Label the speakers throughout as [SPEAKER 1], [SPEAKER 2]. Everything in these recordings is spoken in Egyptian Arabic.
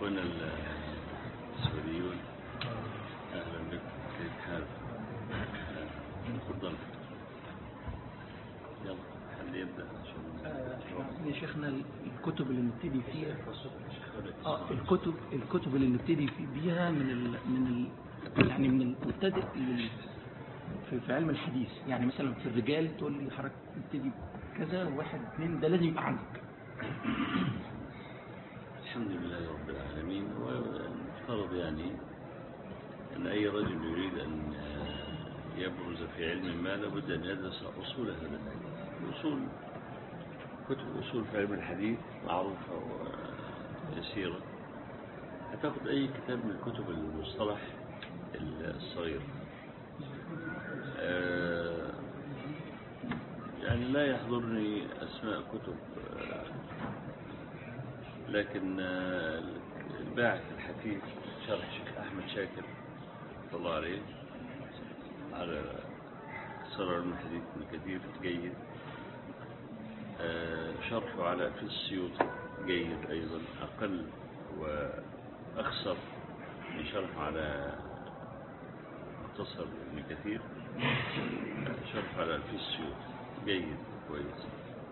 [SPEAKER 1] إخوانا السعوديون أهلا بكم كيف حالك؟ تفضل يلا حد يبدأ عشان
[SPEAKER 2] يا شيخنا الكتب اللي نبتدي فيها اه الكتب الكتب اللي نبتدي في بيها من ال من ال يعني من المبتدئ لل- في, في علم الحديث يعني مثلا في الرجال تقول لي حضرتك نبتدي كذا واحد اثنين ده لازم يبقى عندك
[SPEAKER 1] الحمد لله رب العالمين والمفترض يعني أن أي رجل يريد أن يبرز في علم ما لابد أن يدرس أصول هذا العلم الأصول كتب الأصول في علم الحديث معروفة ويسيرة هتاخد أي كتاب من كتب المصطلح الصغير آه، يعني لا يحضرني أسماء كتب آه، لكن آه، الباعث الحثيث شرح شيخ أحمد شاكر رحمة الله عليه على سرر الحديث ابن كثير جيد آه، شرحه على في السيوطي جيد أيضا أقل وأخسر من شرحه على مختصر ابن كثير آه، شرحه على في السيوطي جيد كويس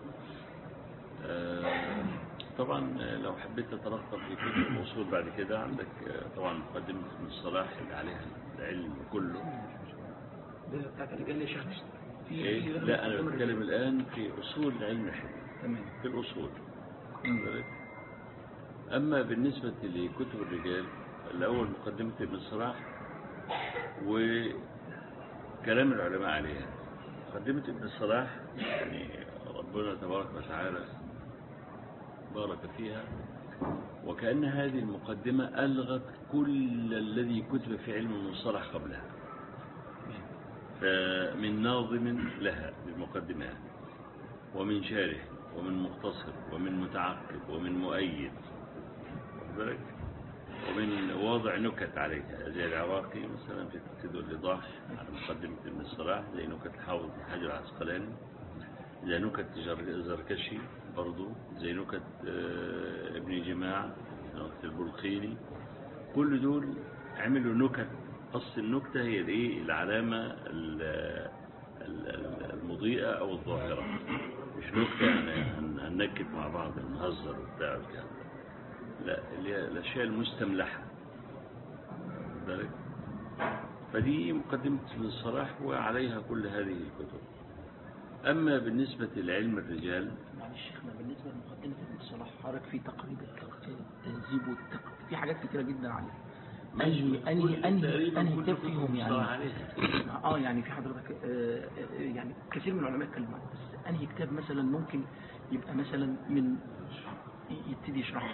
[SPEAKER 1] آه، طبعا آه، لو حبيت تترقب في كتب الأصول بعد كده عندك آه، طبعا مقدمة ابن الصلاح اللي عليها العلم كله
[SPEAKER 2] ده بتاعت الرجال يا شيخنا في
[SPEAKER 1] إيه؟
[SPEAKER 2] في غير
[SPEAKER 1] لا أنا
[SPEAKER 2] مقدمة
[SPEAKER 1] بتكلم
[SPEAKER 2] الرجال.
[SPEAKER 1] الآن في أصول علم الحديث
[SPEAKER 2] تمام
[SPEAKER 1] في الأصول
[SPEAKER 2] مم.
[SPEAKER 1] ذلك. أما بالنسبة لكتب الرجال الأول مقدمة ابن الصلاح وكلام العلماء عليها مقدمة ابن الصلاح يعني ربنا تبارك وتعالى بارك فيها وكأن هذه المقدمة ألغت كل الذي كتب في علم المصطلح قبلها فمن ناظم لها بالمقدمات ومن شارح ومن مختصر ومن متعقب ومن مؤيد واخد بالك؟ ومن واضع نكت عليها زي العراقي مثلا في تقصيد الإيضاح على مقدمة ابن الصلاح زي نكت الحافظ بن حجر العسقلاني زي نكت جر- زركشي برضو زي نكت آه، ابن جماع نكت البلقيني كل دول عملوا نكت أصل النكتة هي الإيه العلامة ال- ال- ال- المضيئة أو الظاهرة مش نكتة يعني هن- هننكت مع بعض نهزر وبتاع والكلام ده. لا اللي هي الأشياء المستملحة واخد بالك فدي مقدمة ابن الصلاح وعليها كل هذه الكتب أما بالنسبة لعلم الرجال
[SPEAKER 2] معلش شيخنا بالنسبة لمقدمة ابن الصلاح حضرتك في تقريب التق- التهذيب والتق... في حاجات كتيرة جدا عليه أنهي أنهي أنهي أنهي كتاب فيهم يعني
[SPEAKER 1] عليها
[SPEAKER 2] اه يعني في حضرتك آه، آه، يعني كثير من العلماء اتكلموا عنه بس انهي كتاب مثلا ممكن يبقى مثلا من ي- يبتدي يشرحها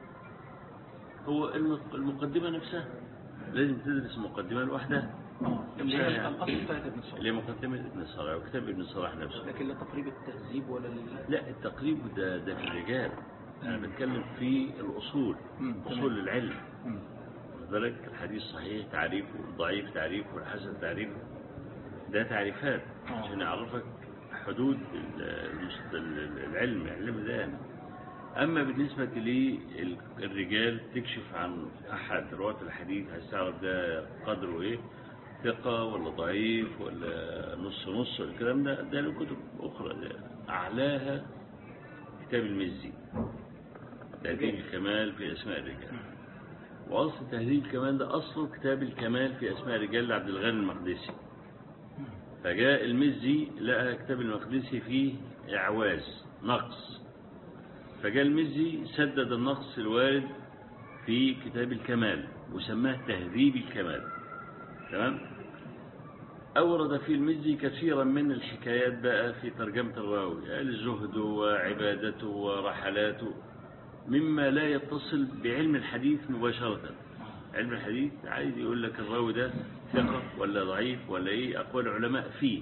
[SPEAKER 1] هو الم- المقدمة نفسها لازم تدرس مقدمة لوحدها
[SPEAKER 2] اه اللي
[SPEAKER 1] نفسها
[SPEAKER 2] هي
[SPEAKER 1] يعني.
[SPEAKER 2] الاصل بتاعت ابن
[SPEAKER 1] اللي هي
[SPEAKER 2] الصلاح
[SPEAKER 1] مقدمة ابن الصلاح وكتاب ابن الصلاح نفسه
[SPEAKER 2] لكن لا تقريب التهذيب ولا ال...
[SPEAKER 1] لا التقريب ده ده في الرجال أنا بتكلم في الأصول
[SPEAKER 2] مم، تمام.
[SPEAKER 1] أصول العلم
[SPEAKER 2] مم.
[SPEAKER 1] واخد بالك الحديث صحيح تعريفه الضعيف تعريفه الحسن تعريفه ده تعريفات
[SPEAKER 2] آه.
[SPEAKER 1] عشان يعرفك حدود ال- المست- ال- العلم العلم ده يعني. أما بالنسبة للرجال تكشف عن أحد رواة الحديث عايز تعرف ده قدره إيه ثقة ولا ضعيف ولا نص نص الكلام ده ده له كتب أخرى ده أعلاها كتاب المزي تهذيب الكمال في أسماء الرجال وأصل تهذيب الكمال ده أصله كتاب الكمال في أسماء الرجال لعبد الغني المقدسي فجاء المزي لقى كتاب المقدسي فيه إعواز نقص فجاء المزي سدد النقص الوارد في كتاب الكمال وسماه تهذيب الكمال تمام أورد في المزي كثيرا من الحكايات بقى في ترجمة الراوي الزهد وعبادته ورحلاته مما لا يتصل بعلم الحديث مباشرة علم الحديث عايز يقول لك الراوي ده ثقة ولا ضعيف ولا ايه أقوال العلماء فيه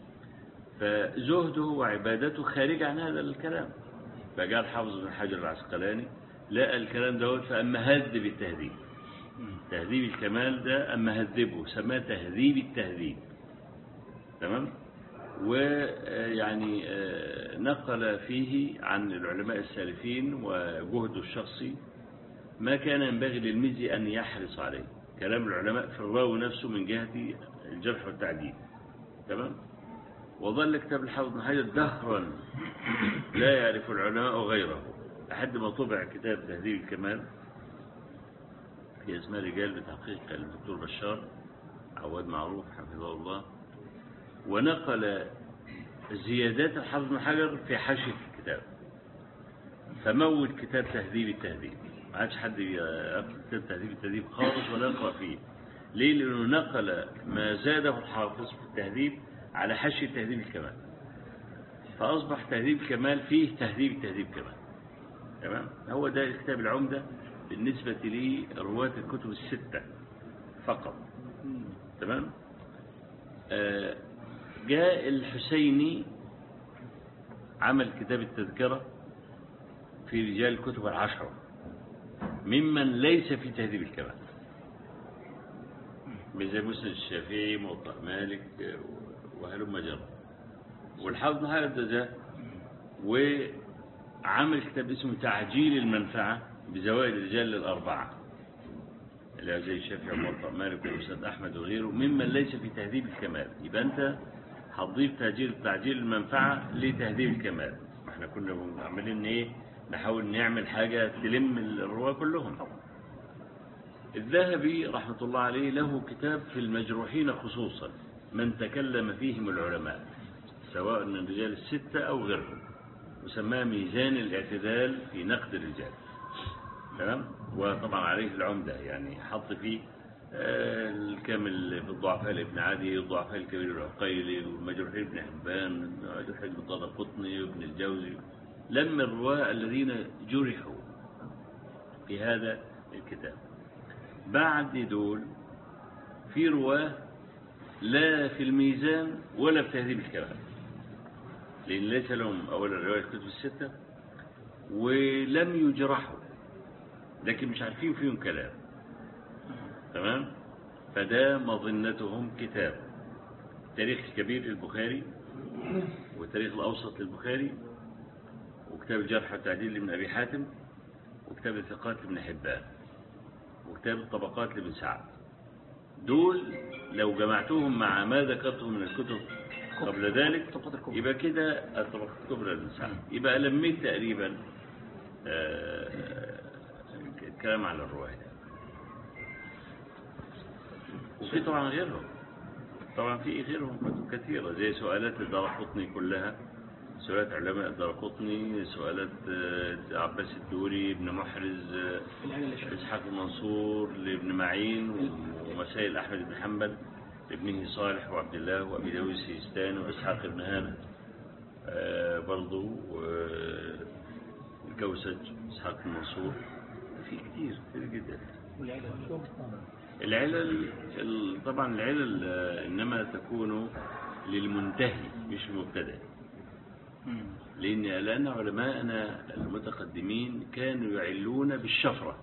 [SPEAKER 1] فزهده وعبادته خارج عن هذا الكلام فجاء الحافظ بن حجر العسقلاني لقى الكلام دوت فأما هذب التهذيب تهذيب الكمال ده أما هذبه سماه تهذيب التهذيب تمام ويعني نقل فيه عن العلماء السالفين وجهده الشخصي ما كان ينبغي للمزي أن يحرص عليه كلام العلماء في الراوي نفسه من جهة الجرح والتعديل تمام وظل كتاب الحافظ بن حجر دهرا لا يعرف العلماء غيره لحد ما طبع كتاب تهذيب الكمال في اسماء رجال بتحقيق الدكتور بشار عواد معروف حفظه الله ونقل زيادات الحافظ بن حجر في حاشية الكتاب فموت كتاب تهذيب التهذيب ما عادش حد يقرأ كتاب تهذيب التهذيب خالص ولا يقرأ فيه ليه لأنه نقل ما زاده الحافظ في التهذيب على حاشية تهذيب الكمال فأصبح تهذيب الكمال فيه تهذيب التهذيب كمان تمام هو ده الكتاب العمدة بالنسبة لرواة الكتب الستة فقط تمام آه جاء الحسيني عمل كتاب التذكرة في رجال الكتب العشرة ممن ليس في تهذيب الكمال زي مسند الشافعي موطأ مالك وهلم جرى والحافظ بن حجر ده جاء وعمل كتاب اسمه تعجيل المنفعة بزوائد الرجال الأربعة اللي هو زي الشافعي وموطأ مالك والأستاذ أحمد وغيره ممن ليس في تهذيب الكمال يبقى أنت هتضيف تعجيل تعجيل المنفعة لتهذيب الكمال احنا كنا عاملين ايه نحاول نعمل حاجة تلم الرواة كلهم الذهبي رحمة الله عليه له كتاب في المجروحين خصوصا من تكلم فيهم العلماء سواء من الرجال الستة أو غيرهم وسماه ميزان الاعتدال في نقد الرجال تمام وطبعا عليه العمدة يعني حط فيه آه، الكامل في الضعفاء لابن عدي الضعفاء الكبير العقيلي والمجروحين ابن حبان المجروحين ابن طه قطني وابن الجوزي لما الرواة الذين جرحوا في هذا الكتاب بعد دول في رواة لا في الميزان ولا في تهذيب الكلام لأن ليس لهم أولا رواية الكتب الستة ولم يجرحوا لكن مش عارفين فيهم كلام تمام فده مظنتهم كتاب تاريخ الكبير للبخاري والتاريخ الأوسط للبخاري وكتاب الجرح والتعديل لابن أبي حاتم وكتاب الثقات لابن حبان وكتاب الطبقات لابن سعد دول لو جمعتهم مع ما ذكرته من الكتب قبل ذلك
[SPEAKER 2] الطبقات الكبرى.
[SPEAKER 1] يبقى كده الطبقات الكبرى لابن سعد يبقى لميت تقريبا آه، الكلام على الرواية وفي طبعا غيرهم طبعا في غيرهم كتب كثيرة زي سؤالات الدرقطني كلها سؤالات علماء الدرقطني سؤالات آه، عباس الدوري ابن محرز آه، إسحاق المنصور لابن معين ومسائل أحمد بن حنبل لابنه صالح وعبد الله وأبي داود السيستاني وإسحاق بن هانة آه، برضو آه، الكوسج إسحاق المنصور في كتير كتير جدا العلل ال- طبعا العلل آه، إنما تكون للمنتهي مش المبتدئ لأن لأن علماءنا المتقدمين كانوا يعلون بالشفرة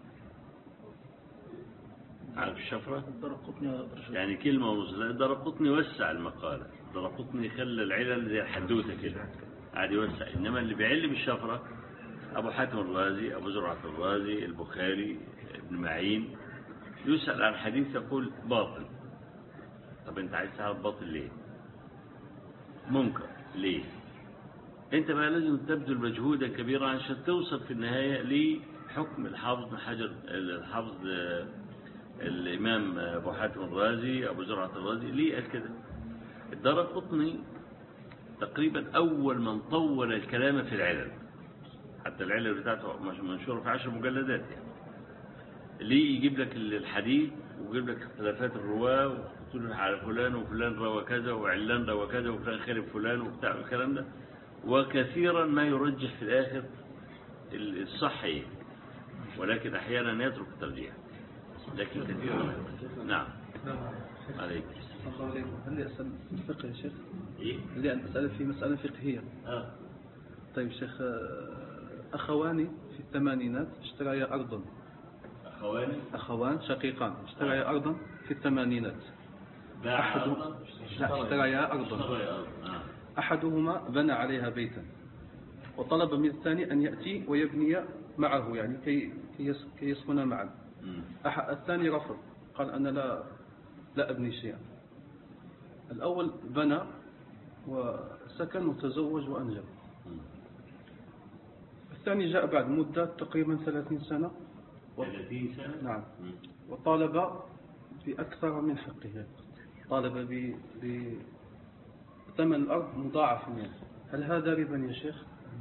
[SPEAKER 1] عارف الشفرة؟
[SPEAKER 2] الدرقطني
[SPEAKER 1] يعني كلمة ونص لا درقطني وسع المقالة درقطني خلى العلل زي الحدوتة كده قاعد يوسع إنما اللي بيعل بالشفرة أبو حاتم الرازي أبو زرعة الرازي البخاري ابن معين يسأل عن حديث يقول باطل طب أنت عايز تعرف باطل ليه؟ منكر ليه؟ أنت بقى لازم تبذل مجهودا كبيرا عشان توصل في النهاية لحكم الحافظ بن حجر الحافظ آه، الإمام أبو حاتم الرازي أبو زرعة الرازي ليه قال كده الدار القطني تقريبا أول من طول الكلام في العلل حتى العلل بتاعته مش- منشورة في عشر مجلدات يعني ليه يجيب لك الحديث ويجيب لك اختلافات الرواة ويحط له على فلان وفلان روى كذا وعلان روى كذا وفلان خالف فلان وبتاع الكلام ده وكثيرا ما يرجح في الآخر الصح إيه ولكن أحيانا يترك الترجيح لكن كثيرا ما يرجح. نعم عليك
[SPEAKER 3] الله عليكم هل لي أسأل في الفقه يا شيخ؟
[SPEAKER 1] إيه؟
[SPEAKER 3] هل لي أن أسأل في مسألة فقهية
[SPEAKER 1] آه.
[SPEAKER 3] طيب شيخ آه، أخوان في الثمانينات اشتريا أرضا
[SPEAKER 1] أخواني
[SPEAKER 3] أخوان شقيقان اشتريا أرضا في الثمانينات
[SPEAKER 1] باع
[SPEAKER 3] أحد-
[SPEAKER 1] أرضاً؟
[SPEAKER 3] لا اشتريا أرضا
[SPEAKER 1] اشترى أرضاً. آه.
[SPEAKER 3] أحدهما بنى عليها بيتا وطلب من الثاني أن يأتي ويبني معه يعني كي كي يس- كي يسكن معا
[SPEAKER 1] مم.
[SPEAKER 3] أح- الثاني رفض قال أنا لا لا أبني شيئا الأول بنى وسكن وتزوج وأنجب
[SPEAKER 1] مم.
[SPEAKER 3] الثاني جاء بعد مدة تقريبا 30 سنة و-
[SPEAKER 1] 30 سنة
[SPEAKER 3] نعم
[SPEAKER 1] مم.
[SPEAKER 3] وطالب بأكثر من حقه طالب ب بثمن الأرض مضاعف منه هل هذا ربا يا شيخ؟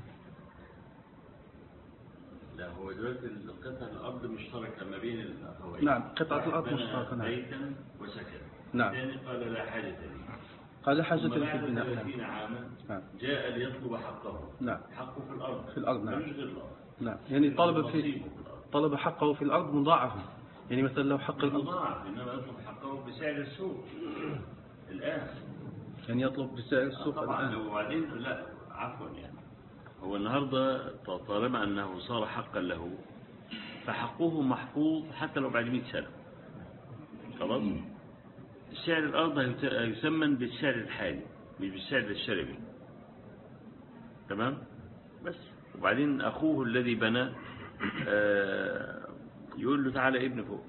[SPEAKER 1] لا هو دلوقتي قطع الأرض مشتركة ما بين الأخوين
[SPEAKER 3] نعم، قطعة الأرض
[SPEAKER 1] بنى
[SPEAKER 3] مشتركة، نعم.
[SPEAKER 1] بيتا وسكن
[SPEAKER 3] نعم.
[SPEAKER 1] الثاني قال لا حاجة لي
[SPEAKER 3] قال حاجة
[SPEAKER 1] ثم
[SPEAKER 3] في
[SPEAKER 1] بعد
[SPEAKER 3] البناء
[SPEAKER 1] 30 عاما
[SPEAKER 3] نعم.
[SPEAKER 1] جاء ليطلب حقه
[SPEAKER 3] نعم.
[SPEAKER 1] حقه في الأرض
[SPEAKER 3] في الأرض، نعم.
[SPEAKER 1] ملوش غير الأرض
[SPEAKER 3] نعم يعني طالب في
[SPEAKER 1] نصيبه في الأرض
[SPEAKER 3] طلب حقه في الأرض مضاعفا يعني مثلا لو حق الأرض
[SPEAKER 1] مضاعف إنما يطلب حقه بسعر السوق الآن
[SPEAKER 3] يعني يطلب بسعر السوق
[SPEAKER 1] طبعا
[SPEAKER 3] الآن
[SPEAKER 1] وبعدين لا عفوا يعني هو النهارده طالما انه صار حقا له فحقه محفوظ حتى لو بعد 100 سنه خلاص سعر الارض هيت- هيثمن بالسعر الحالي مش بالسعر الشربي تمام بس وبعدين اخوه الذي بنى آه، يقول له تعالى ابن فوق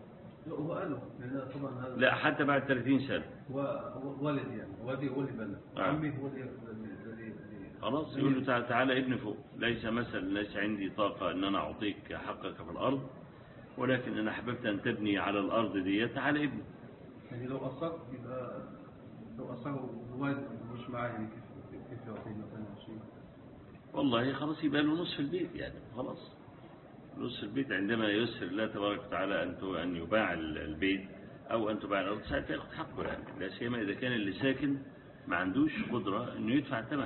[SPEAKER 3] هو قال يعني طبعا هذا
[SPEAKER 1] لا حتى بعد 30 سنه
[SPEAKER 3] هو والدي يعني والدي هو اللي بنى
[SPEAKER 1] آه.
[SPEAKER 3] عمي هو اللي الذي
[SPEAKER 1] خلاص يقول له تعالى, تعالى ابن فوق ليس مثلا ليس عندي طاقة ان انا اعطيك حقك في الارض ولكن انا احببت ان تبني على الارض دي تعالى ابني
[SPEAKER 3] يعني لو أصر يبقى لو أصر الوالد مش معاه يعني كيف كيف يعطيه مثلا شيء
[SPEAKER 1] والله خلاص يبقى له نصف البيت يعني خلاص نصف البيت عندما يسر الله تبارك وتعالى ان تو- ان يباع ال- البيت او ان تباع الارض ساعتها ياخد حقه يعني لا سيما اذا كان اللي ساكن ما عندوش قدرة انه يدفع الثمن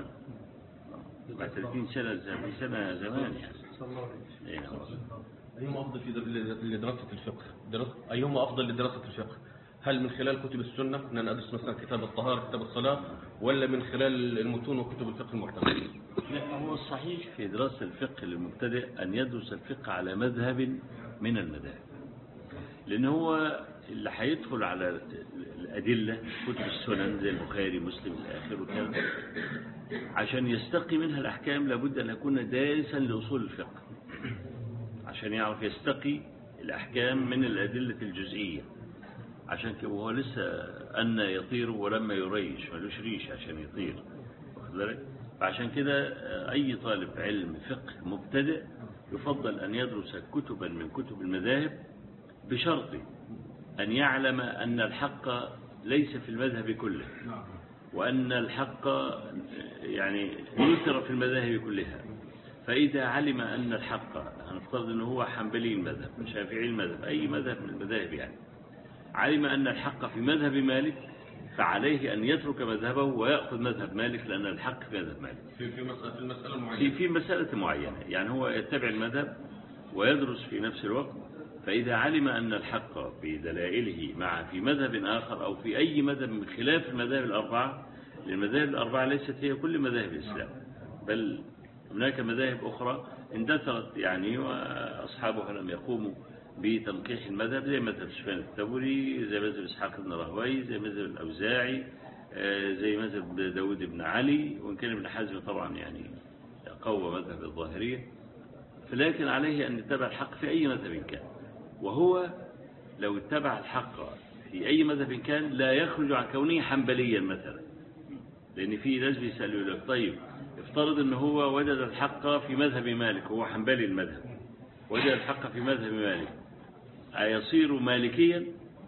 [SPEAKER 1] بعد 30 سنة زمان سنة زمان يعني
[SPEAKER 3] صلى الله عليه وسلم
[SPEAKER 1] إيه نعم.
[SPEAKER 4] أيهما أفضل في در- لدراسة الفقه دراسة أيهما أفضل لدراسة الفقه هل من خلال كتب السنة أن أنا أدرس مثلا كتاب الطهارة كتاب الصلاة ولا من خلال المتون وكتب الفقه المعتمدة
[SPEAKER 1] لا هو الصحيح في دراسة الفقه للمبتدئ أن يدرس الفقه على مذهب من المذاهب لأن هو اللي هيدخل على الأدلة كتب السنن زي البخاري مسلم إلى آخره وكذا عشان يستقي منها الأحكام لابد أن يكون دارسا لأصول الفقه عشان يعرف يستقي الأحكام من الأدلة الجزئية عشان كده وهو لسه أن يطير ولما يريش ملوش ريش عشان يطير واخد بالك فعشان كده آه، أي طالب علم فقه مبتدئ يفضل أن يدرس كتبا من كتب المذاهب بشرط أن يعلم أن الحق ليس في المذهب كله وأن الحق آه، يعني يثر في المذاهب كلها فإذا علم أن الحق هنفترض أنه هو حنبلي المذهب شافعي المذهب أي مذهب من المذاهب يعني علم أن الحق في مذهب مالك فعليه أن يترك مذهبه ويأخذ مذهب مالك لأن الحق في مذهب مالك
[SPEAKER 4] في في مسألة في المسألة
[SPEAKER 1] في
[SPEAKER 4] المعينة
[SPEAKER 1] في مسألة معينة يعني هو يتبع المذهب ويدرس في نفس الوقت فإذا علم أن الحق في دلائله مع في مذهب آخر أو في أي مذهب من خلاف المذاهب الأربعة لأن المذاهب الأربعة ليست هي كل مذاهب الإسلام بل هناك مذاهب أخرى اندثرت يعني وأصحابها لم يقوموا بتنقيح المذهب زي مذهب سفيان الثوري زي مذهب إسحاق بن راهوي زي مذهب الأوزاعي آه، زي مذهب داود بن علي وإن كان ابن حزم طبعا يعني قوى مذهب الظاهرية فلكن عليه أن يتبع الحق في أي مذهب كان وهو لو اتبع الحق في أي مذهب كان لا يخرج عن كونه حنبليا مثلا لأن في ناس بيسألوا لك طيب افترض أن هو وجد الحق في مذهب مالك هو حنبلي المذهب وجد الحق في مذهب مالك أيصير مالكيا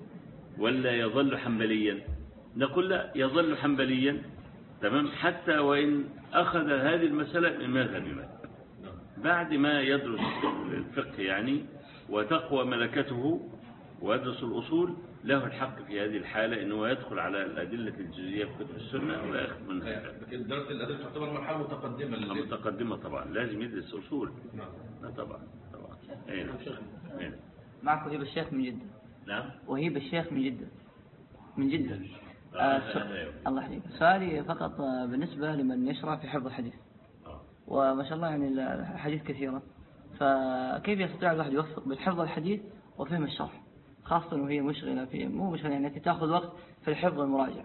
[SPEAKER 1] ولا يظل حنبليا نقول لا يظل حنبليا تمام حتى وإن أخذ هذه المسألة من مذهب مالك بعد ما يدرس الفقه يعني وتقوى ملكته ويدرس الأصول له الحق في هذه الحالة أنه يدخل على الأدلة الجزئية في كتب السنة ويأخذ منها
[SPEAKER 4] لكن دراسة الأدب تعتبر مرحلة متقدمة لل-
[SPEAKER 1] متقدمة طبعا لازم يدرس أصول
[SPEAKER 4] نعم.
[SPEAKER 1] لا طبعا طبعا أي نعم. أي نعم.
[SPEAKER 5] معك وهيب الشيخ من جدة
[SPEAKER 1] نعم
[SPEAKER 5] وهيب الشيخ من جدة من جدة
[SPEAKER 1] آه،
[SPEAKER 5] آه سو...
[SPEAKER 1] أيوه.
[SPEAKER 5] الله يحييك سؤالي فقط آه، بالنسبة لمن يشرع في حفظ الحديث
[SPEAKER 1] آه.
[SPEAKER 5] وما شاء الله يعني الحديث كثيرة فكيف يستطيع الواحد يوفق بين حفظ الحديث وفهم الشرح خاصة وهي مشغلة في مو مشغلة يعني تأخذ وقت في الحفظ والمراجعة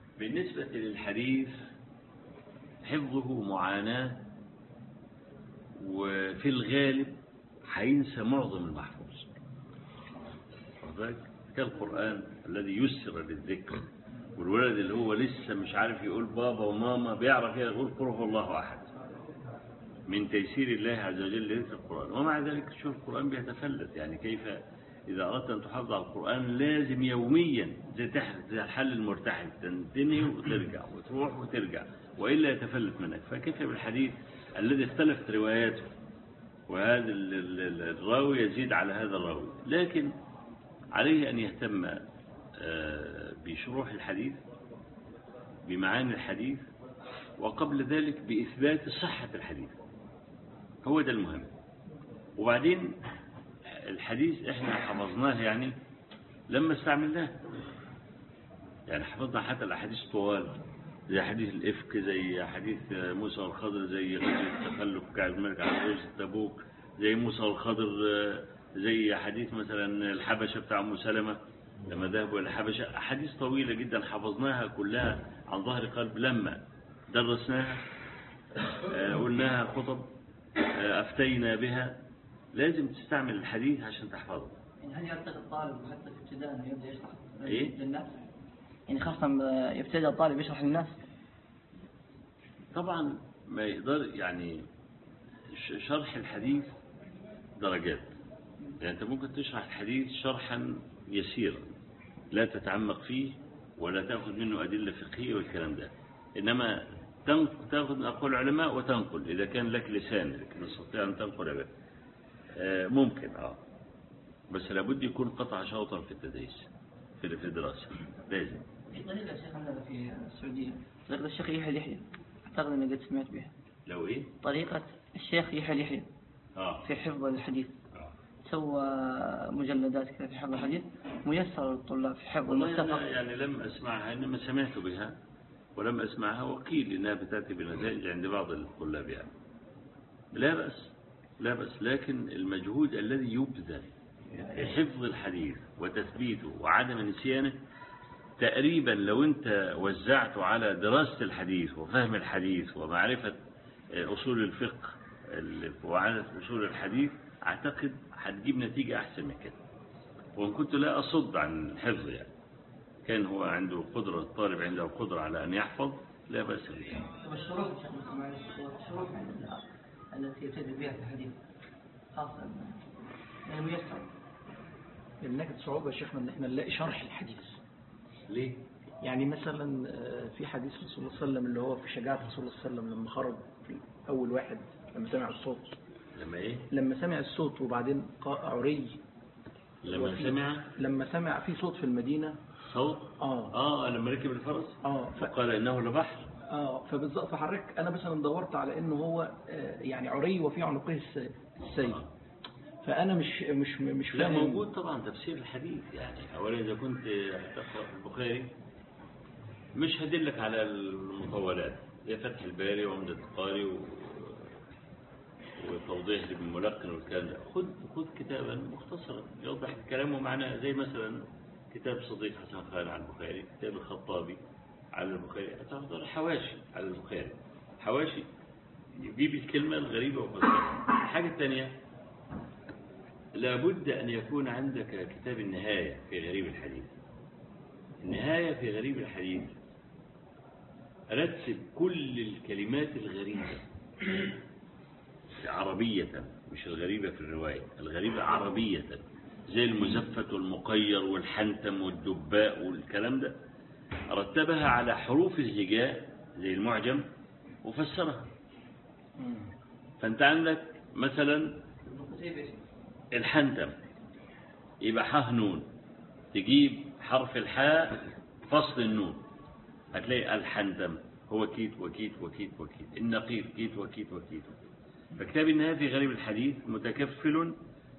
[SPEAKER 1] بالنسبة للحديث حفظه معاناة وفي الغالب هينسى معظم المحفوظ واخد بالك؟ كالقرآن الذي يسر للذكر والولد اللي هو لسه مش عارف يقول بابا وماما بيعرف يقول قل هو الله أحد من تيسير الله عز وجل لذكر القرآن ومع ذلك شوف القرآن بيتفلت يعني كيف إذا أردت أن تحافظ على القرآن لازم يوميا زي تحت زي الحل المرتحل تنتهي وترجع وتروح وترجع وإلا يتفلت منك فكيف بالحديث الذي اختلفت رواياته وهذا ال- ال- ال- الراوي يزيد على هذا الراوي لكن عليه أن يهتم آه، بشروح الحديث بمعاني الحديث وقبل ذلك بإثبات صحة الحديث هو ده المهم وبعدين الحديث احنا حفظناه يعني لما استعملناه يعني حفظنا حتى الاحاديث طوال زي حديث الافك زي حديث موسى والخضر زي غزوه التخلف كعب الملك على غزوه تبوك زي موسى والخضر آه، زي حديث مثلا الحبشه بتاع ام سلمه لما ذهبوا الى الحبشه احاديث طويله جدا حفظناها كلها عن ظهر قلب لما درسناها آه، قلناها خطب آه، افتينا بها لازم تستعمل الحديث عشان تحفظه
[SPEAKER 5] يعني هل يعتقد الطالب حتى في ابتداء انه يبدا يشرح
[SPEAKER 1] إيه؟
[SPEAKER 5] للناس؟ يعني خاصة يبتدأ الطالب يشرح للناس
[SPEAKER 1] طبعا ما يقدر يعني ش- شرح الحديث درجات يعني انت ممكن تشرح الحديث شرحا يسيرا لا تتعمق فيه ولا تاخذ منه ادله فقهيه والكلام ده انما تن- تاخذ من اقوال العلماء وتنقل اذا كان لك لسان لك تستطيع ان تنقل به آه، ممكن اه بس لابد يكون قطع شوطا في التدريس في في الدراسه لازم
[SPEAKER 5] في طريقة الشيخ عندنا في السعودية طريقة الشيخ يحيى اليحيى أعتقد أني قد سمعت بها
[SPEAKER 1] لو ايه
[SPEAKER 5] طريقة الشيخ يحيى اليحيى
[SPEAKER 1] اه
[SPEAKER 5] في حفظ الحديث
[SPEAKER 1] آه.
[SPEAKER 5] سوى مجلدات كذا في حفظ الحديث ميسر للطلاب في حفظ
[SPEAKER 1] والله أنا
[SPEAKER 5] المتفق
[SPEAKER 1] يعني لم أسمعها إنما سمعت بها ولم أسمعها وقيل إنها بتأتي بنتائج عند بعض الطلاب يعني لا بأس لا بأس لكن المجهود الذي يبذل في حفظ الحديث وتثبيته وعدم نسيانه تقريبا لو أنت وزعته على دراسة الحديث وفهم الحديث ومعرفة أصول الفقه ال- ومعرفة أصول الحديث أعتقد هتجيب نتيجة أحسن من كده وإن كنت لا أصد عن الحفظ يعني كان هو عنده قدرة الطالب عنده قدرة على أن يحفظ لا بأس به
[SPEAKER 5] طب الشروح يا شيخ مسلم معلش، الشروح التي يبتدئ بها في الحديث خاصة يعني ميسر
[SPEAKER 2] من نجد صعوبة يا شيخنا ان احنا نلاقي شرح الحديث
[SPEAKER 1] ليه؟
[SPEAKER 2] يعني مثلا آه، في حديث رسول الله صلى الله عليه وسلم اللي هو في شجاعة رسول الله صلى الله عليه وسلم لما خرج في أول واحد لما سمع الصوت
[SPEAKER 1] لما إيه؟
[SPEAKER 2] لما سمع الصوت وبعدين قا- عري
[SPEAKER 1] لما
[SPEAKER 2] وفي-
[SPEAKER 1] سمع
[SPEAKER 2] لما سمع في صوت في المدينة
[SPEAKER 1] صوت
[SPEAKER 2] اه
[SPEAKER 1] آه لما ركب الفرس
[SPEAKER 2] اه ف...
[SPEAKER 1] فقال إنه لبحر
[SPEAKER 2] اه فبالظبط فحضرتك انا مثلا دورت على انه هو آه، يعني عري وفي عنقه الس- السيف فانا مش مش مش
[SPEAKER 1] لا
[SPEAKER 2] فاهم
[SPEAKER 1] موجود طبعا تفسير الحديث يعني أولا إذا كنت تقرأ في البخاري مش هدلك على المطولات زي فتح الباري وعمدة القاري و... وتوضيح لابن ملقن والكلام ده خد خد كتابا مختصرا يوضح الكلام ومعناه زي مثلا كتاب صديق حسن خان على البخاري كتاب الخطابي على البخاري هتاخد حواشي على البخاري حواشي يجيب الكلمة الغريبة وفسرها الحاجة الثانية لابد أن يكون عندك كتاب النهاية في غريب الحديث النهاية في غريب الحديث رتب كل الكلمات الغريبة عربية مش الغريبة في الرواية الغريبة عربية زي المزفت والمقير والحنتم والدباء والكلام ده رتبها على حروف الهجاء زي المعجم وفسرها فانت عندك مثلا الحنتم يبقى حه نون تجيب حرف الحاء فصل النون هتلاقي الحنتم هو كيت وكيت وكيت وكيت النقيض كيت وكيت وكيت فكتاب النهاية في غريب الحديث متكفل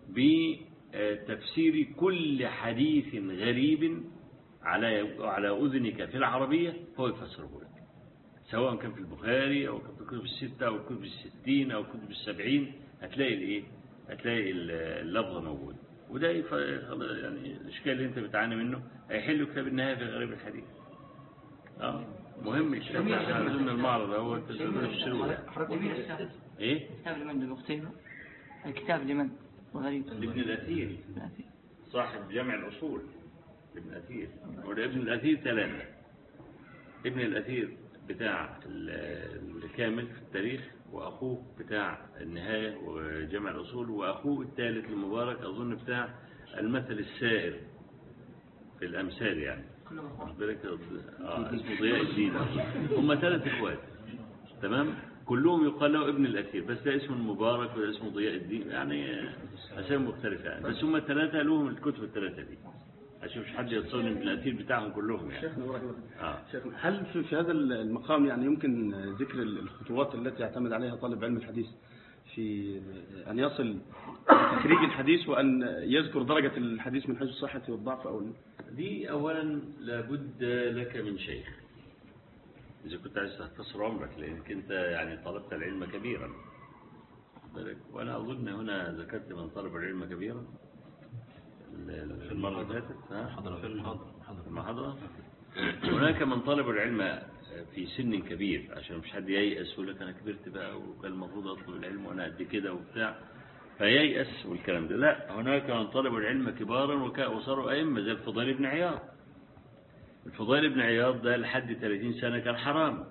[SPEAKER 1] بتفسير كل حديث غريب على على أذنك في العربية هو يفسره لك سواء كان في البخاري أو كان في الكتب الستة أو الكتب الستين أو الكتب السبعين هتلاقي الإيه؟ هتلاقي اللفظة موجودة وده يف- يعني الإشكال اللي أنت بتعاني منه هيحل كتاب النهاية في غريب الحديث. آه مهم الشيء عشان ضمن المعرض هو تقدروا تشتروه
[SPEAKER 5] جميل الشاهد.
[SPEAKER 1] ايه
[SPEAKER 5] الكتاب لمن بمختيمة الكتاب لمن وغريب
[SPEAKER 1] لابن الاثير صاحب جمع الاصول ابن الاثير وابن الاثير ثلاثه ابن الاثير بتاع ال- الكامل في التاريخ واخوه بتاع النهايه وجمع الاصول واخوه الثالث المبارك اظن بتاع المثل السائر في الامثال يعني واخد بالك؟ اه اسمه ضياء الدين هم ثلاث اخوات تمام كلهم يقال له ابن الاثير بس ده اسمه المبارك وده اسمه ضياء الدين يعني آه، اسامي مختلفه يعني بس هم الثلاثه لهم الكتب الثلاثه دي عشان مش حد يتصل ابن الاثير بتاعهم كلهم يعني
[SPEAKER 3] شيخنا بارك الله فيك.
[SPEAKER 1] اه
[SPEAKER 3] شيخنا هل في, في هذا المقام يعني يمكن ذكر الخطوات التي يعتمد عليها طالب علم الحديث في أن يصل تخريج الحديث وأن يذكر درجة الحديث من حيث الصحة والضعف أو
[SPEAKER 1] دي اولا لابد لك من شيخ اذا كنت عايز تختصر عمرك لانك انت يعني طلبت العلم كبيرا بالك؟ وانا اظن هنا ذكرت من طلب العلم كبيرا ال- في المره اللي فاتت ها؟ في المحاضره هناك من طلب العلم في سن كبير عشان مش حد ييأس يقول لك انا كبرت بقى وكان المفروض اطلب العلم وانا قد كده وبتاع فييأس والكلام ده لا هناك من طلبوا العلم كبارا وكا- وصاروا أئمة زي الفضيل بن عياض الفضيل بن عياض ده لحد 30 سنة كان حرام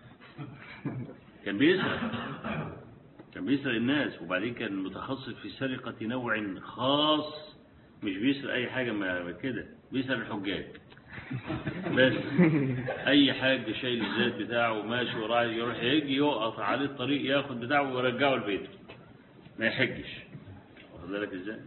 [SPEAKER 1] كان بيسرق كان بيسرق الناس وبعدين كان متخصص في سرقة نوع خاص مش بيسرق أي حاجة ما كده بيسرق الحجاج بس أي حاج شايل الزيت بتاعه وماشي وراه يروح يجي يقف عليه الطريق ياخد بتاعه ويرجعه لبيته ما يحجش واخد بالك ازاي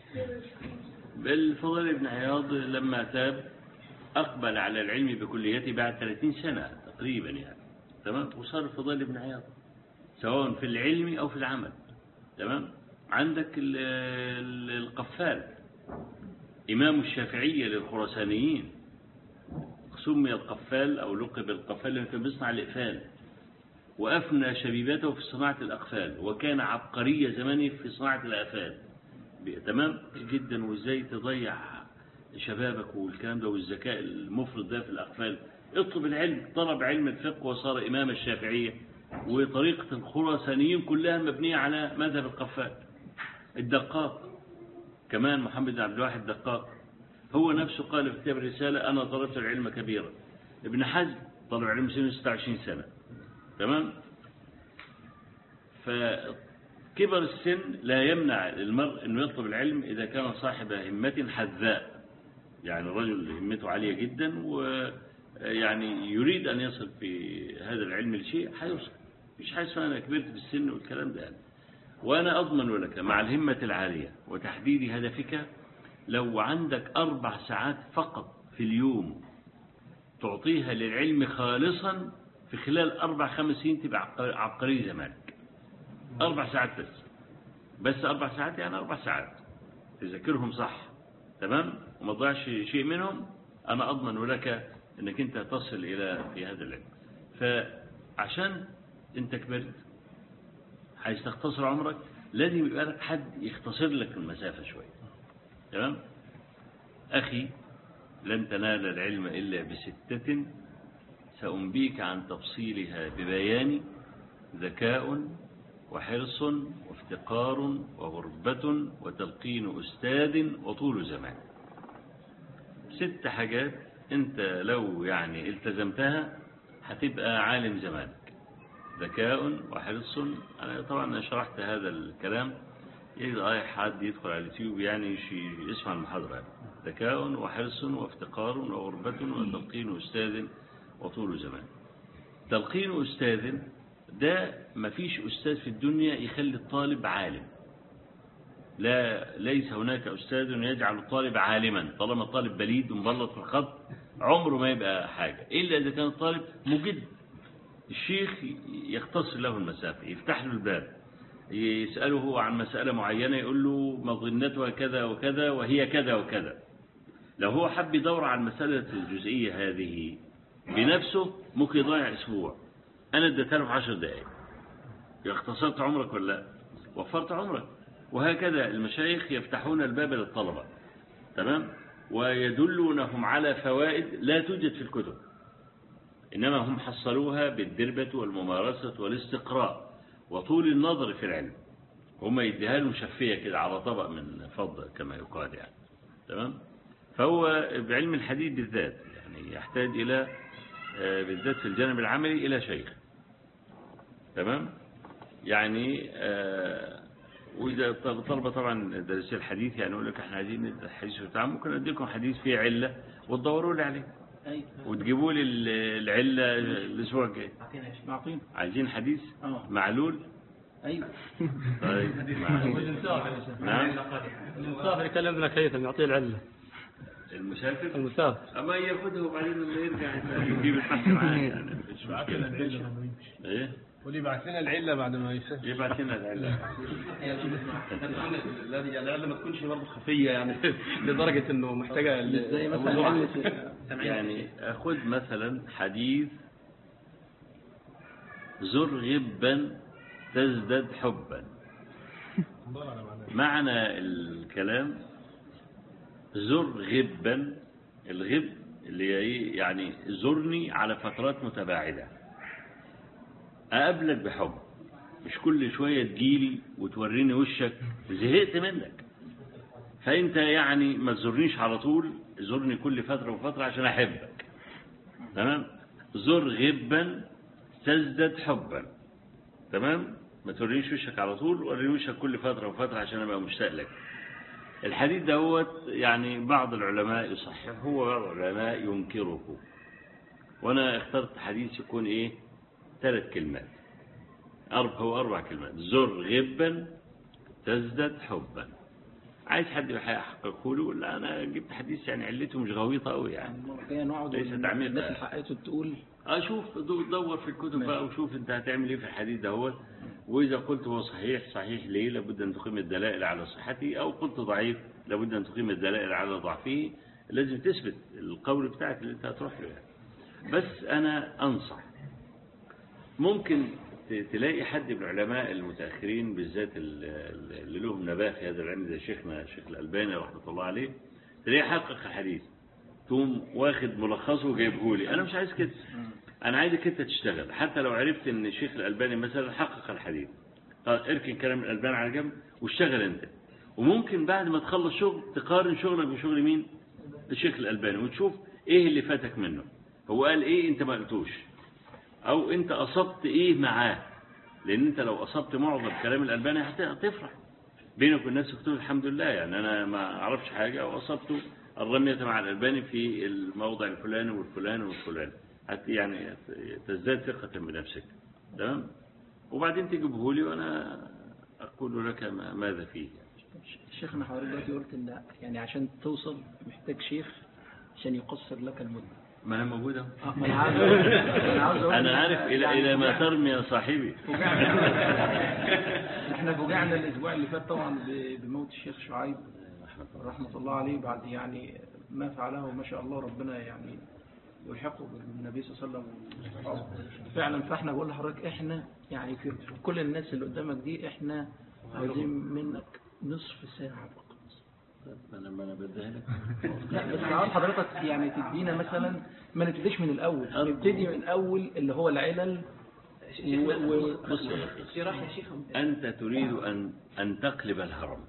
[SPEAKER 1] بالفضل بن عياض لما تاب أقبل على العلم بكليته بعد 30 سنة تقريبا يعني تمام وصار الفضيل بن عياض سواء في العلم أو في العمل تمام عندك ال- ال- القفال إمام الشافعية للخراسانيين سمي القفال أو لقب القفال لأنه كان بيصنع الإقفال وأفنى شبيبته في صناعة الأقفال وكان عبقرية زمانه في صناعة الأقفال ب- تمام جدا وإزاي تضيع شبابك والكلام ده والذكاء المفرط ده في الأقفال اطلب العلم طلب علم الفقه وصار إمام الشافعية وطريقة الخراسانيين كلها مبنية على مذهب القفال الدقاق كمان محمد بن عبد الواحد دقاق هو نفسه قال في كتاب الرسالة أنا طلبت العلم كبيرا ابن حزم طلب العلم سنه 26 سنة تمام فكبر السن لا يمنع المرء أنه يطلب العلم إذا كان صاحب همة حذاء يعني رجل همته عالية جدا ويعني يريد أن يصل في هذا العلم لشيء حيوصل مش حاسس أنا كبرت في السن والكلام ده يعني. وأنا أضمن لك مع الهمة العالية وتحديد هدفك لو عندك أربع ساعات فقط في اليوم تعطيها للعلم خالصا في خلال أربع خمس سنين تبقى عبقري- عبقري زمانك أربع ساعات بس بس أربع ساعات يعني أربع ساعات تذاكرهم صح تمام وما تضيعش شيء منهم أنا أضمن لك أنك أنت تصل إلى في هذا العلم فعشان أنت كبرت عايز تختصر عمرك لازم يبقى لك حد يختصر لك المسافة شوية تمام أخي لن تنال العلم إلا بستة سأنبيك عن تفصيلها ببيان ذكاء وحرص وافتقار وغربة وتلقين أستاذ وطول زمان ست حاجات أنت لو يعني التزمتها هتبقى عالم زمانك ذكاء وحرص أنا طبعا أنا شرحت هذا الكلام يقدر أي حد يدخل على اليوتيوب يعني يش- يسمع المحاضرة يعني. ذكاء وحرص وافتقار وغربة وتلقين أستاذ وطول زمان تلقين أستاذ ده مفيش أستاذ في الدنيا يخلي الطالب عالم لا ليس هناك أستاذ يجعل الطالب عالما طالما الطالب بليد ومبلط في الخط عمره ما يبقى حاجة إلا إذا كان الطالب مجد الشيخ يختصر له المسافة يفتح له الباب يسأله عن مسألة معينة يقول له مظنتها كذا وكذا وهي كذا وكذا لو هو حب يدور على المسألة الجزئية هذه بنفسه ممكن يضيع أسبوع أنا اديتها له في 10 دقائق اختصرت عمرك ولا لا وفرت عمرك وهكذا المشايخ يفتحون الباب للطلبة تمام ويدلونهم على فوائد لا توجد في الكتب إنما هم حصلوها بالدربة والممارسة والاستقراء وطول النظر في العلم هم يديها له شفية كده على طبق من فضة كما يقال يعني تمام فهو بعلم الحديث بالذات يعني يحتاج إلى آه، بالذات في الجانب العملي إلى شيخ تمام يعني آه، وإذا طل- طلبة طبعا درس الحديث يعني يقول لك احنا عايزين الحديث بتاعه ممكن ادي لكم حديث فيه علة وتدوروا لي عليه
[SPEAKER 2] اي
[SPEAKER 1] وتجيبوا لي ال- العلة الأسبوع الجاي
[SPEAKER 2] معطين
[SPEAKER 1] عايزين حديث
[SPEAKER 2] اه
[SPEAKER 1] معلول
[SPEAKER 2] ايوه
[SPEAKER 1] طيب معلول. نعم
[SPEAKER 6] المسافر اللي كلمنا كيف يعطيه العله
[SPEAKER 1] المسافر
[SPEAKER 6] المسافر
[SPEAKER 1] أما ياخدها وبعدين لما يرجع يجيب البحث معاه يعني مفيش مشكلة ايه
[SPEAKER 6] واللي بعث لنا العله بعد ما يسافر
[SPEAKER 1] يبعت لنا العلة
[SPEAKER 3] لا يعني العلة ما تكونش برضه خفية يعني لدرجة انه محتاجة ل-
[SPEAKER 2] زي مثلا
[SPEAKER 3] موضوع.
[SPEAKER 2] علة
[SPEAKER 1] يعني خد مثلا حديث زر غبا تزدد حبا معنى الكلام زر غبا الغب اللي هي ايه يعني زرني على فترات متباعدة أقابلك بحب مش كل شوية تجيلي وتوريني وشك زهقت منك فأنت يعني ما تزورنيش على طول زورني كل فترة وفترة عشان أحبك تمام زر غبا تزدد حبا تمام ما تورينيش وشك على طول وريني وشك كل فترة وفترة عشان أبقى مشتاق لك الحديث دوت يعني بعض العلماء يصححه وبعض العلماء ينكره وأنا اخترت حديث يكون إيه ثلاث كلمات أربع هو أربع كلمات زر غبا تزدد حبا عايز حد يحققه له لا أنا جبت حديث يعني علته مش غويطة أوي يعني
[SPEAKER 2] المرة الجاية نقعد
[SPEAKER 1] ليس
[SPEAKER 2] ون-
[SPEAKER 1] تعميق
[SPEAKER 2] الناس
[SPEAKER 1] بقى.
[SPEAKER 2] اللي حققته تقول
[SPEAKER 1] اشوف دور في الكتب بقى وشوف انت هتعمل ايه في الحديث دهوت واذا قلت هو صحيح صحيح ليه لابد ان تقيم الدلائل على صحته او قلت ضعيف لابد ان تقيم الدلائل على ضعفه لازم تثبت القول بتاعك اللي انت هتروح له يعني. بس انا انصح ممكن ت- تلاقي حد من العلماء المتاخرين بالذات ال- ال- اللي لهم نباه في هذا العلم زي شيخنا الشيخ الالباني رحمه الله عليه تلاقيه حقق الحديث تقوم واخد ملخصه وجايبه لي انا مش عايز كده انا عايزك انت تشتغل حتى لو عرفت ان الشيخ الالباني مثلا حقق الحديث طيب اركن كلام الالباني على جنب واشتغل انت وممكن بعد ما تخلص شغل تقارن شغلك بشغل مين الشيخ الالباني وتشوف ايه اللي فاتك منه هو قال ايه انت ما قلتوش او انت اصبت ايه معاه لان انت لو اصبت معظم كلام الالباني هت- هتفرح بينك وبين نفسك تقول الحمد لله يعني انا ما اعرفش حاجه واصبت الرميه مع الالباني في الموضع الفلاني والفلاني والفلاني هت يعني تزداد ثقه بنفسك تمام وبعدين تجيبه لي وانا اقول لك ما- ماذا فيه
[SPEAKER 2] شيخنا حضرتك دلوقتي قلت ان يعني عشان توصل محتاج شيخ عشان يقصر لك المدة
[SPEAKER 1] ما انا موجود اهو
[SPEAKER 2] آه، ما انا عاوز أقول- انا عاوز أقول
[SPEAKER 1] انا
[SPEAKER 2] إن
[SPEAKER 1] عارف
[SPEAKER 2] إحنا
[SPEAKER 1] الى
[SPEAKER 2] يعني
[SPEAKER 1] الى ما
[SPEAKER 2] فوجعنا-
[SPEAKER 1] ترمي يا صاحبي
[SPEAKER 2] فوجعنا. احنا فوجعنا الاسبوع اللي فات طبعا ب- بموت الشيخ شعيب رحمة الله عليه بعد يعني ما فعله ما شاء الله ربنا يعني يلحقه بالنبي صلى الله عليه وسلم فعلا فاحنا بقول لحضرتك احنا يعني في في كل الناس اللي قدامك دي احنا عايزين منك نصف ساعة فقط
[SPEAKER 1] انا ما انا بديها لك
[SPEAKER 2] لا بس عاوز حضرتك يعني تدينا مثلا ما نبتديش من الاول نبتدي من الاول اللي هو العلل و... و...
[SPEAKER 1] بص يا أخي. انت تريد ان ان تقلب الهرم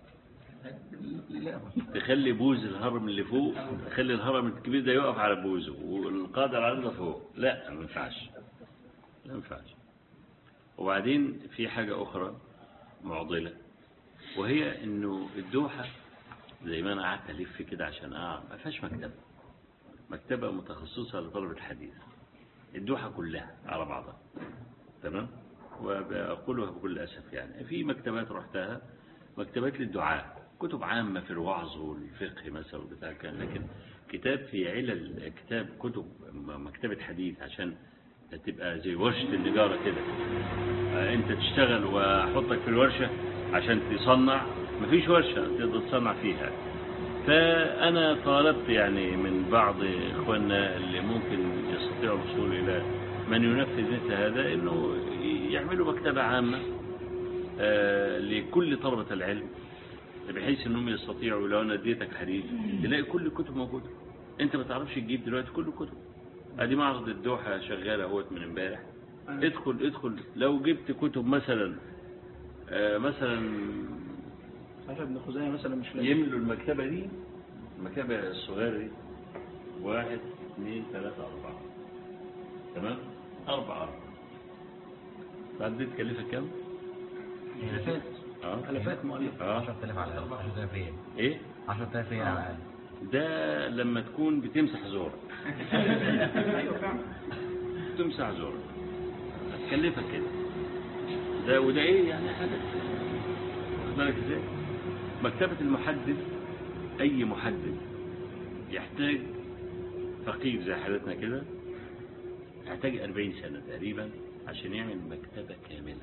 [SPEAKER 2] لا
[SPEAKER 1] تخلي بوز الهرم اللي فوق تخلي الهرم الكبير ده يقف على بوزه والقادر على ده فوق لا ما ينفعش لا ينفعش وبعدين في حاجة أخرى معضلة وهي إنه الدوحة زي ما أنا قعدت ألف كده عشان أعرف ما فيهاش مكتبة مكتبة متخصصة لطلبة الحديث الدوحة كلها على بعضها تمام وبقولها بكل أسف يعني في مكتبات رحتها مكتبات للدعاء كتب عامة في الوعظ والفقه مثلا وبتاع كان لكن كتاب في علل كتاب كتب م- مكتبة حديث عشان تبقى زي ورشة النجارة كده آه، انت تشتغل واحطك في الورشة عشان تصنع مفيش ورشة تقدر تصنع فيها فأنا طالبت يعني من بعض إخواننا اللي ممكن يستطيعوا الوصول إلى من ينفذ مثل هذا إنه يعملوا مكتبة عامة آه، لكل طلبة العلم بحيث انهم يستطيعوا لو انا اديتك حديث تلاقي كل الكتب موجوده انت ما تعرفش تجيب دلوقتي كل الكتب ادي معرض الدوحة شغالة اهوت من امبارح ادخل ادخل لو جبت كتب مثلا آه، مثلا
[SPEAKER 2] صحيح ابن خزيمة مثلا مش لاقي
[SPEAKER 1] يملوا المكتبة دي المكتبة الصغيرة دي واحد اثنين ثلاثة أربعة تمام أربعة أربعة بعد دي تكلفك كام؟
[SPEAKER 2] ألفات
[SPEAKER 1] اه
[SPEAKER 2] ألفات مؤلفة
[SPEAKER 1] اه
[SPEAKER 7] 10000 على الأقل 10000 ريال
[SPEAKER 1] ايه
[SPEAKER 7] 10000 ريال على الأقل
[SPEAKER 1] ده لما تكون بتمسح زورك
[SPEAKER 2] أيوة فعلا
[SPEAKER 1] تمسح زورك هتكلفك كده ده وده ايه يعني حاجة واخد بالك ازاي مكتبة المحدث اي محدث يحتاج فقير زي حالتنا كده يحتاج 40 سنة تقريبا عشان يعمل مكتبة كاملة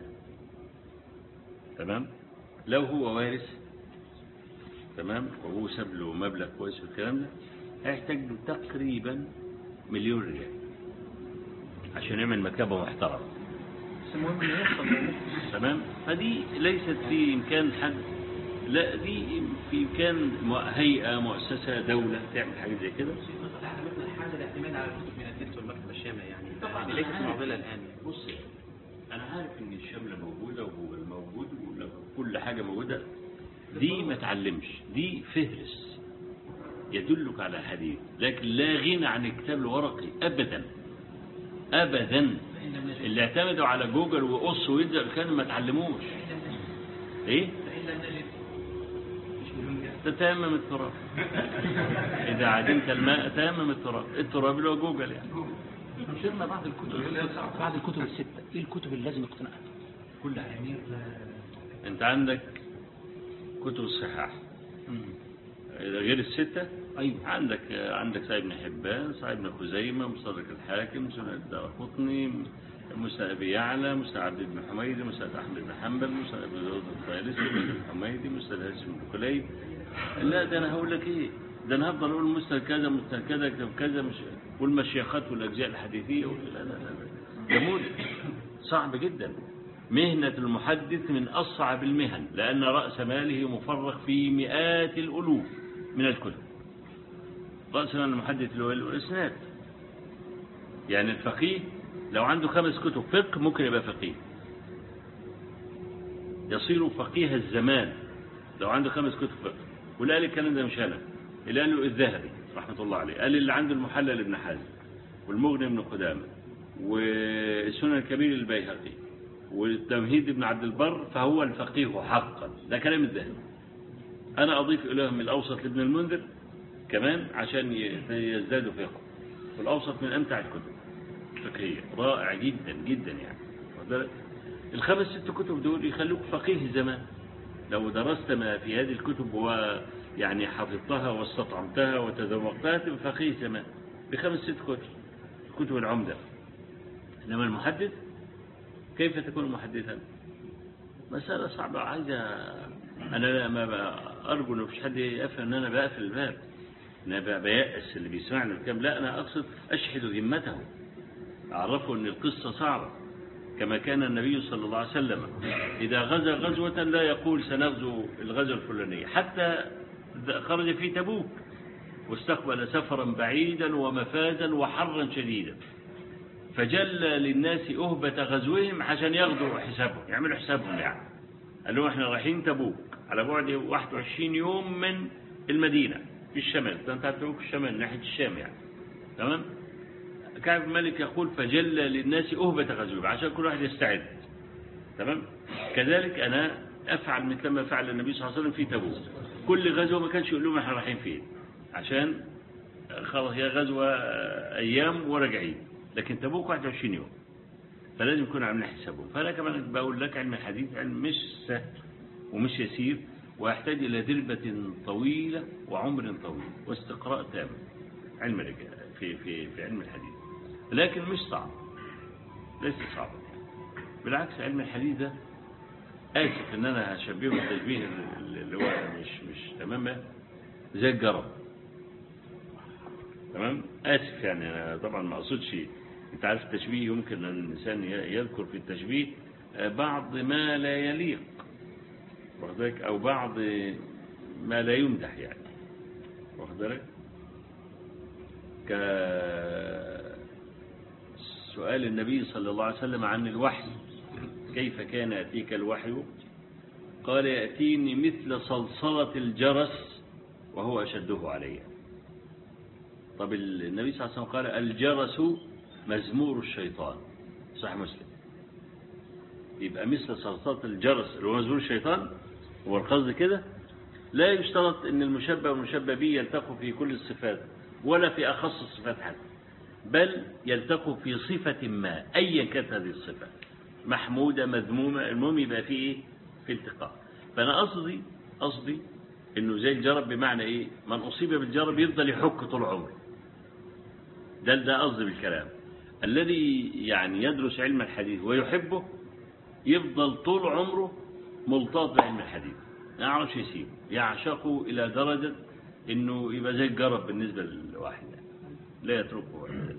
[SPEAKER 1] تمام لو هو وارث تمام وهو ساب له مبلغ كويس في الكلام ده هيحتاج له تقريبا مليون ريال عشان يعمل مكتبة محترمة
[SPEAKER 2] بس المهم إنه يحصل
[SPEAKER 1] تمام فدي ليست في إمكان حد لا دي في إمكان م- هيئة مؤسسة دولة تعمل حاجة زي كده
[SPEAKER 8] مثلا الحاجه الاعتماد على الكتب من النت والمكتبه الشامله يعني يعني ليست معضله الان
[SPEAKER 1] بص أنا عارف إن الشملة موجودة وجوجل موجود وكل حاجة موجودة دي ما تعلمش دي فهرس يدلك على الحديث لكن لا غنى عن الكتاب الورقي أبدا أبدا اللي اعتمدوا على جوجل وقص ويبدأ كانوا ما تعلموش ايه تتيمم التراب إذا عدمت الماء تيمم التراب التراب اللي هو جوجل يعني
[SPEAKER 2] نشرنا بعض الكتب بعض الكتب الستة إيه الكتب اللي لازم اقتناءها؟
[SPEAKER 1] كل حاجة انت عندك كتب الصحاح غير الستة
[SPEAKER 2] أيوة
[SPEAKER 1] عندك عندك صحيح ابن حبان صحيح ابن خزيمة مصدرك الحاكم سنن الدارقطني مسند أبي يعلى مسند عبد بن حميد مسند أحمد بن حنبل مسند أبي داود الطيالسي مسند الحميدي مسند هاشم بن كليب لا ده أنا هقول لك إيه ده أنا هفضل أقول مسند كذا مسند كذا كتاب كذا مش والمشيخات والأجزاء الحديثية لا لا لا لا ده مود صعب جدا مهنة المحدث من أصعب المهن لأن رأس ماله مفرغ في مئات الألوف من الكتب رأس مال المحدث اللي هو الإسناد يعني الفقيه لو عنده خمس كتب فقه ممكن يبقى فقيه يصير فقيه الزمان لو عنده خمس كتب فقه واللي قال الكلام ده مش أنا اللي قاله الذهبي رحمة الله عليه قال اللي عنده المحلل ابن حزم والمغني ابن قدامة والسنن الكبير البيهقي والتمهيد ابن عبد البر فهو الفقيه حقا ده كلام الذهبي أنا أضيف إليهم الأوسط لابن المنذر كمان عشان ي- يزدادوا فقه والأوسط من أمتع الكتب الفقهية رائع جدا جدا يعني واخد بالك؟ الخمس ست كتب دول يخلوك فقيه زمان لو درست ما في هذه الكتب ويعني حفظتها واستطعمتها وتذوقتها تبقى فقيه زمان بخمس ست كتب كتب العمدة إنما المحدث كيف تكون محدثا مسألة صعبة عايزة أنا ما ب- أرجو إن مفيش حد يفهم إن أنا بقفل الباب إن أنا ب- بيأس اللي بيسمعني الكلام لا أنا أقصد أشحذ ذمته أعرفه إن القصة صعبة كما كان النبي صلى الله عليه وسلم إذا غزا غزوة لا يقول سنغزو الغزوة الفلانية حتى خرج في تبوك واستقبل سفرا بعيدا ومفازا وحرا شديدا فجلى للناس أهبة غزوهم عشان ياخدوا حسابهم يعملوا حسابهم يعني قال لهم احنا رايحين تبوك على بعد 21 يوم من المدينة في الشمال ده انت تبوك في الشمال ناحية الشام يعني تمام كعب بن مالك يقول فجلى للناس أهبة غزوهم عشان كل واحد يستعد تمام كذلك أنا أفعل مثل ما فعل النبي صلى الله عليه وسلم في تبوك كل غزوة ما كانش يقول لهم احنا رايحين فين عشان خلاص هي غزوة أيام وراجعين لكن تبوك 21 يوم فلازم يكون عاملين حسابهم فأنا كمان بقول لك علم الحديث علم مش سهل ومش يسير ويحتاج إلى دربة طويلة وعمر طويل واستقراء تام علم الرجال في في في علم الحديث لكن مش صعب ليس صعبا بالعكس علم الحديث ده آسف إن أنا هشبهه بالتشبيه اللي هو مش مش تمام زي الجرب تمام آسف يعني أنا طبعا ما أقصدش أنت عارف التشبيه يمكن أن الإنسان ي- يذكر في التشبيه آه، بعض ما لا يليق واخد بالك؟ أو بعض ما لا يمدح يعني واخد بالك ك سؤال النبي صلى الله عليه وسلم عن الوحي كيف كان يأتيك الوحي قال يأتيني مثل صلصلة الجرس وهو أشده علي طب النبي صلى الله عليه وسلم قال الجرس مزمور الشيطان صحيح مسلم يبقى مثل صلصلة الجرس اللي هو مزمور الشيطان هو القصد كده لا يشترط ان المشبه والمشبه به يلتقوا في كل الصفات ولا في اخص الصفات حتى بل يلتقوا في صفة ما ايا كانت هذه الصفة محمودة مذمومة المهم يبقى في ايه في التقاء فانا قصدي قصدي انه زي الجرب بمعنى ايه من اصيب بالجرب يفضل يحك طول عمره ده ده قصدي بالكلام الذي يعني يدرس علم الحديث ويحبه يفضل طول عمره ملتاط بعلم الحديث ما يعرفش يسيبه يعشقه إلى درجة إنه يبقى زي الجرب بالنسبة للواحد يعني. لا يتركه أبدا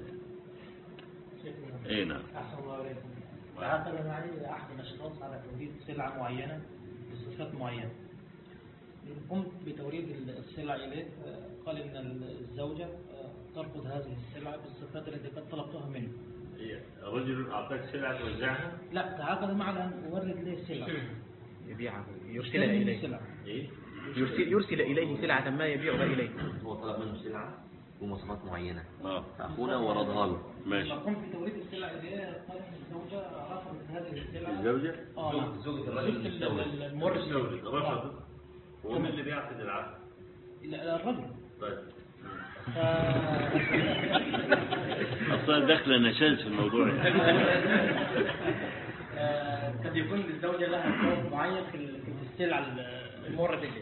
[SPEAKER 1] إيه نعم
[SPEAKER 9] أحسن الله عليكم تعاقد معي أحد الأشخاص على توريد سلعة معينة بصفات معينة قمت بتوريد السلع إليه قال إن الزوجة ترفض هذه السلعة بالصفات التي قد طلبتها منه
[SPEAKER 1] رجل أعطاك سلعة توزعها
[SPEAKER 9] لا تعاقد معي أن أورد له السلع
[SPEAKER 8] يبيعها يرسلها
[SPEAKER 9] يشتري مني
[SPEAKER 8] إليه
[SPEAKER 9] السلع
[SPEAKER 1] إيه
[SPEAKER 8] يرسل, يرسل إليه سلعة ما يبيعها إليه
[SPEAKER 10] هو طلب منه سلعة بمواصفات معينة
[SPEAKER 1] آه
[SPEAKER 10] فأخونا وردها له
[SPEAKER 1] ماشي
[SPEAKER 9] لما قمت بتوريد السلع إليه قال إن الزوجة رفضت هذه السلع
[SPEAKER 1] الزوجة
[SPEAKER 9] آه نعم.
[SPEAKER 10] زوجة
[SPEAKER 9] زوجة
[SPEAKER 10] الرجل
[SPEAKER 9] ال-
[SPEAKER 10] المستورد.
[SPEAKER 9] ال- المورد
[SPEAKER 1] الزوجة
[SPEAKER 9] نعم.
[SPEAKER 1] رفضت ومن اللي بيعقد العقد
[SPEAKER 9] لا، الرجل
[SPEAKER 1] طيب
[SPEAKER 9] ف...
[SPEAKER 1] أصلا داخلة نشاز في الموضوع يعني.
[SPEAKER 9] آه، قد يكون للزوجة لها خوف معين في ال- في السلعة المورد إليه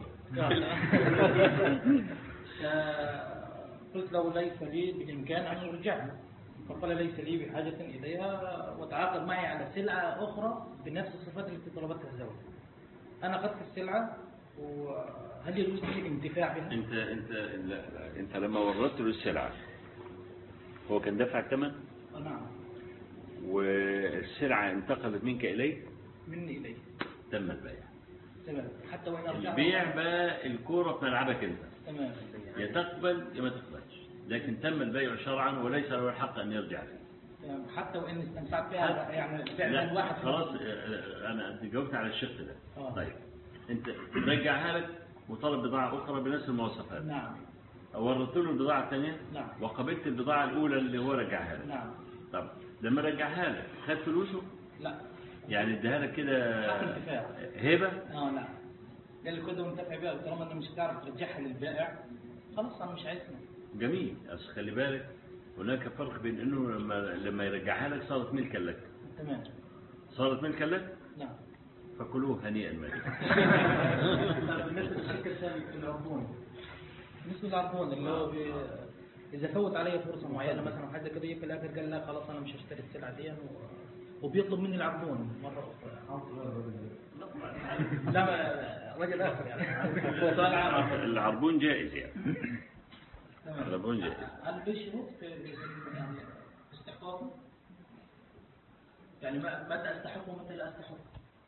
[SPEAKER 9] قلت له ليس لي بالإمكان أن أرجعها فقال ليس لي بحاجة إليها وتعاقد معي على سلعة أخرى بنفس الصفات التي طلبتها الزوجة أنا أخذت السلعة وهل يجوز لي الانتفاع بها؟
[SPEAKER 1] انت انت لا لا انت لما وردت له السلعه هو كان دفع الثمن
[SPEAKER 9] آه، نعم
[SPEAKER 1] والسلعه انتقلت منك اليه
[SPEAKER 9] مني إليه
[SPEAKER 1] تم البيع
[SPEAKER 9] تمام حتى وإن أرجعها
[SPEAKER 1] البيع بقى الكوره في ملعبك انت
[SPEAKER 9] تمام
[SPEAKER 1] يا تقبل يا ما تقبلش لكن تم البيع شرعا وليس له الحق ان يرجع فيه
[SPEAKER 9] تمام. حتى وإن استمتعت بها يعني فعلا
[SPEAKER 1] لا
[SPEAKER 9] واحد
[SPEAKER 1] خلاص اه، اه، انا جاوبت على الشق ده
[SPEAKER 9] آه.
[SPEAKER 1] طيب انت رجعها لك وطلب بضاعه اخرى بنفس المواصفات
[SPEAKER 9] نعم
[SPEAKER 1] وردت له البضاعه الثانيه
[SPEAKER 9] نعم.
[SPEAKER 1] وقبلت البضاعه الاولى اللي هو رجعها لك
[SPEAKER 9] نعم
[SPEAKER 1] طب لما رجعها لك خد فلوسه
[SPEAKER 9] لا
[SPEAKER 1] يعني اداها لك كده
[SPEAKER 9] حق انتفاع.
[SPEAKER 1] هبه
[SPEAKER 9] اه نعم قال لي كنت منتفع بها طالما انه مش هتعرف ترجعها للبائع خلاص انا مش عايزها
[SPEAKER 1] جميل بس خلي بالك هناك فرق بين انه لما لما يرجعها لك صارت ملكا لك
[SPEAKER 9] تمام
[SPEAKER 1] صارت ملكا لك
[SPEAKER 9] نعم
[SPEAKER 1] فكلوه هنيئا مريئا
[SPEAKER 9] طيب، بالنسبه للشركه الثانيه العربون بالنسبه للعربون اللي هو بي... اذا فوت علي فرصه معينه مثلا أو حاجه كده في الاخر قال لا خلاص انا مش هشتري السلعه دي و... وبيطلب مني العربون مره اخرى لا ما- رجل اخر يعني سؤال عام
[SPEAKER 1] العربون جائز يعني
[SPEAKER 9] تمام.
[SPEAKER 1] العربون جائز
[SPEAKER 9] هل في شروط في يعني استحقاقه؟ يعني ما- متى استحقه ومتى لا استحقه؟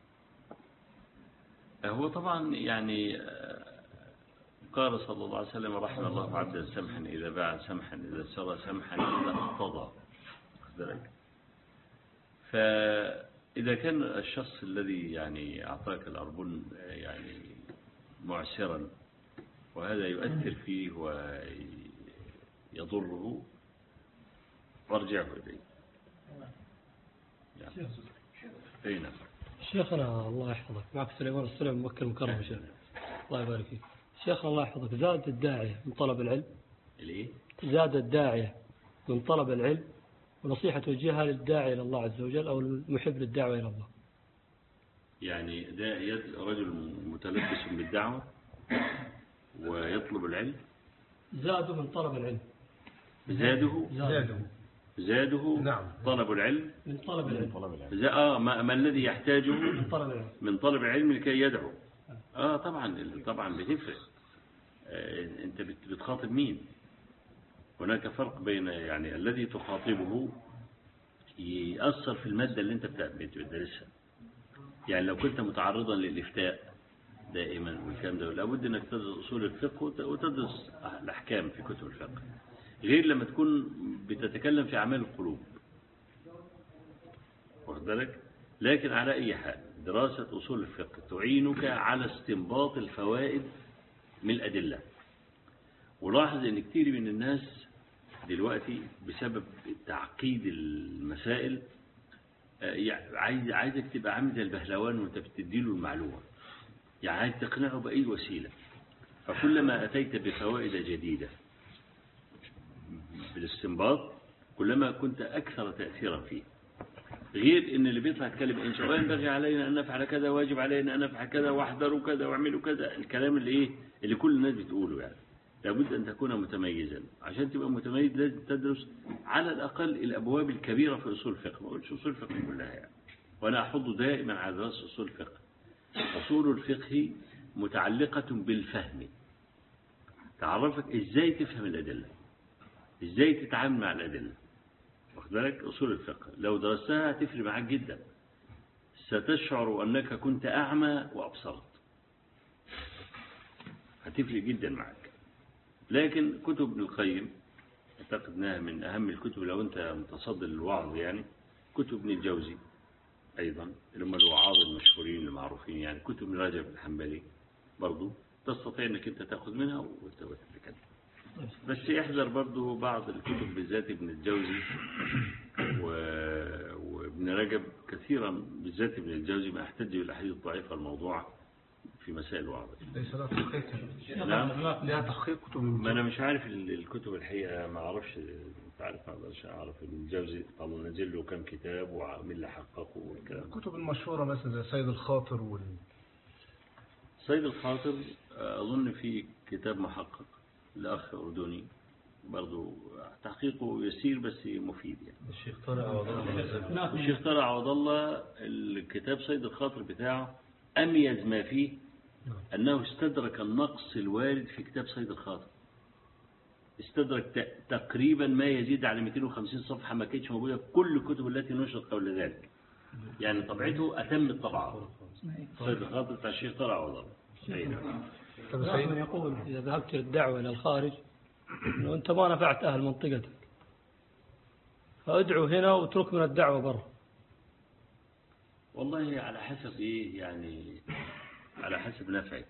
[SPEAKER 1] هو طبعا يعني آه، قال صلى الله عليه وسلم رحم الله عبدا سمحا إذا باع سمحا إذا اشترى سمحا إذا اقتضى خد بالك فإذا كان الشخص الذي يعني أعطاك الأربون آه، يعني معسرا وهذا يؤثر فيه ويضره فارجعه إليه يعني. أي نعم
[SPEAKER 6] شيخنا الله يحفظك معك سليمان السلام مكة المكرمة شيخ الله يبارك فيك شيخنا الله يحفظك زاد الداعية من طلب العلم
[SPEAKER 1] الإيه؟
[SPEAKER 6] زاد الداعية من طلب العلم ونصيحة توجهها للداعي إلى الله عز وجل أو المحب للدعوة إلى الله
[SPEAKER 1] يعني ده يد- رجل متلبس بالدعوة ويطلب العلم
[SPEAKER 6] زادوا من طلب العلم
[SPEAKER 1] زاده
[SPEAKER 6] زادوا
[SPEAKER 1] زاده
[SPEAKER 6] نعم.
[SPEAKER 1] طلب العلم
[SPEAKER 6] من طلب العلم
[SPEAKER 1] زا- آه ما, ما الذي يحتاجه
[SPEAKER 6] من طلب العلم
[SPEAKER 1] من طلب العلم لكي يدعو اه طبعا طبعا بتفرق آه انت بت- بتخاطب مين هناك فرق بين يعني الذي تخاطبه يأثر في المادة اللي انت بت- بتدرسها يعني لو كنت متعرضا للإفتاء دائما والكلام ده لابد انك تدرس اصول الفقه وت- وتدرس الاحكام في كتب الفقه غير لما تكون بتتكلم في اعمال القلوب واخد بالك لكن على أي حال دراسة أصول الفقه تعينك على استنباط الفوائد من الأدلة ولاحظ أن كتير من الناس دلوقتي بسبب تعقيد المسائل آه، يع- عايز عايزك تبقى عامل زي البهلوان وانت بتديله المعلومة يعني عايز تقنعه بأي وسيلة فكلما أتيت بفوائد جديدة بالاستنباط كلما كنت أكثر تأثيرا فيه غير ان اللي بيطلع يتكلم ان شاء الله ينبغي علينا ان نفعل كذا واجب علينا ان نفعل كذا واحذروا كذا واعملوا كذا الكلام اللي ايه اللي كل الناس بتقوله يعني لابد ان تكون متميزا عشان تبقى متميز لازم تدرس على الاقل الابواب الكبيره في اصول الفقه ما اقولش اصول الفقه كلها يعني وانا احض دائما على دراسه اصول الفقه اصول الفقه متعلقه بالفهم تعرفك ازاي تفهم الادله ازاي تتعامل مع الادله واخد بالك اصول الفقه لو درستها هتفرق معاك جدا ستشعر انك كنت اعمى وابصرت هتفرق جدا معاك لكن كتب ابن القيم اعتقد انها من اهم الكتب لو انت متصدر للوعظ يعني كتب ابن الجوزي ايضا اللي هم الوعاظ المشهورين المعروفين يعني كتب ابن رجب الحنبلي برضو تستطيع انك انت تاخذ منها وتتكلم بس احذر برضو بعض الكتب بالذات ابن الجوزي و... وابن رجب كثيرا بالذات ابن الجوزي ما احتج بالاحاديث الضعيفه الموضوعه في مسائل الوعظ
[SPEAKER 11] ليس لها تحقيق
[SPEAKER 1] نعم
[SPEAKER 11] لها تحقيق كتب
[SPEAKER 1] ما انا مش عارف ال- الكتب الحقيقه ما اعرفش انت عارف ما اقدرش اعرف ابن الجوزي طبعا نزل له كم كتاب ومين اللي حققه والكلام ده.
[SPEAKER 11] الكتب المشهورة مثلا زي سيد الخاطر وال
[SPEAKER 1] سيد الخاطر آه، أظن في كتاب محقق لأخ أردني برضو تحقيقه يسير بس مفيد يعني
[SPEAKER 11] الشيخ طارق عوض الله
[SPEAKER 1] الشيخ طارق عوض الله الكتاب سيد الخاطر بتاعه أميز ما فيه أنه استدرك النقص الوارد في كتاب سيد الخاطر استدرك ت- تقريبا ما يزيد على 250 صفحة ما كانتش موجودة في كل الكتب التي نشرت قبل ذلك يعني طبعته أتم الطبعة سيد الخاطر بتاع الشيخ طارق عوض الله أي نعم.
[SPEAKER 6] هناك من يقول إذا ذهبت للدعوة إلى الخارج أنه أنت ما نفعت أهل منطقتك فادعو هنا واترك من الدعوة برا
[SPEAKER 1] والله على حسب ايه يعني على حسب نفعك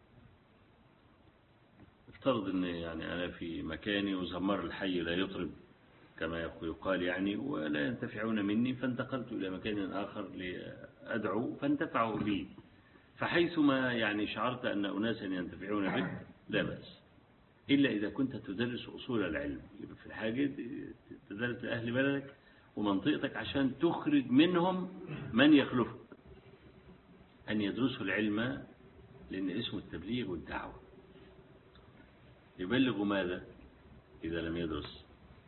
[SPEAKER 1] افترض ان يعني انا في مكاني وزمار الحي لا يطرب كما يقال يعني ولا ينتفعون مني فانتقلت الى مكان اخر لادعو فانتفعوا بي فحيثما يعني شعرت ان اناسا ينتفعون بك لا باس الا اذا كنت تدرس اصول العلم يبقى في الحاجه تدرس لاهل بلدك ومنطقتك عشان تخرج منهم من يخلفك أن يدرسوا العلم لأن اسمه التبليغ والدعوة يبلغ ماذا إذا لم يدرس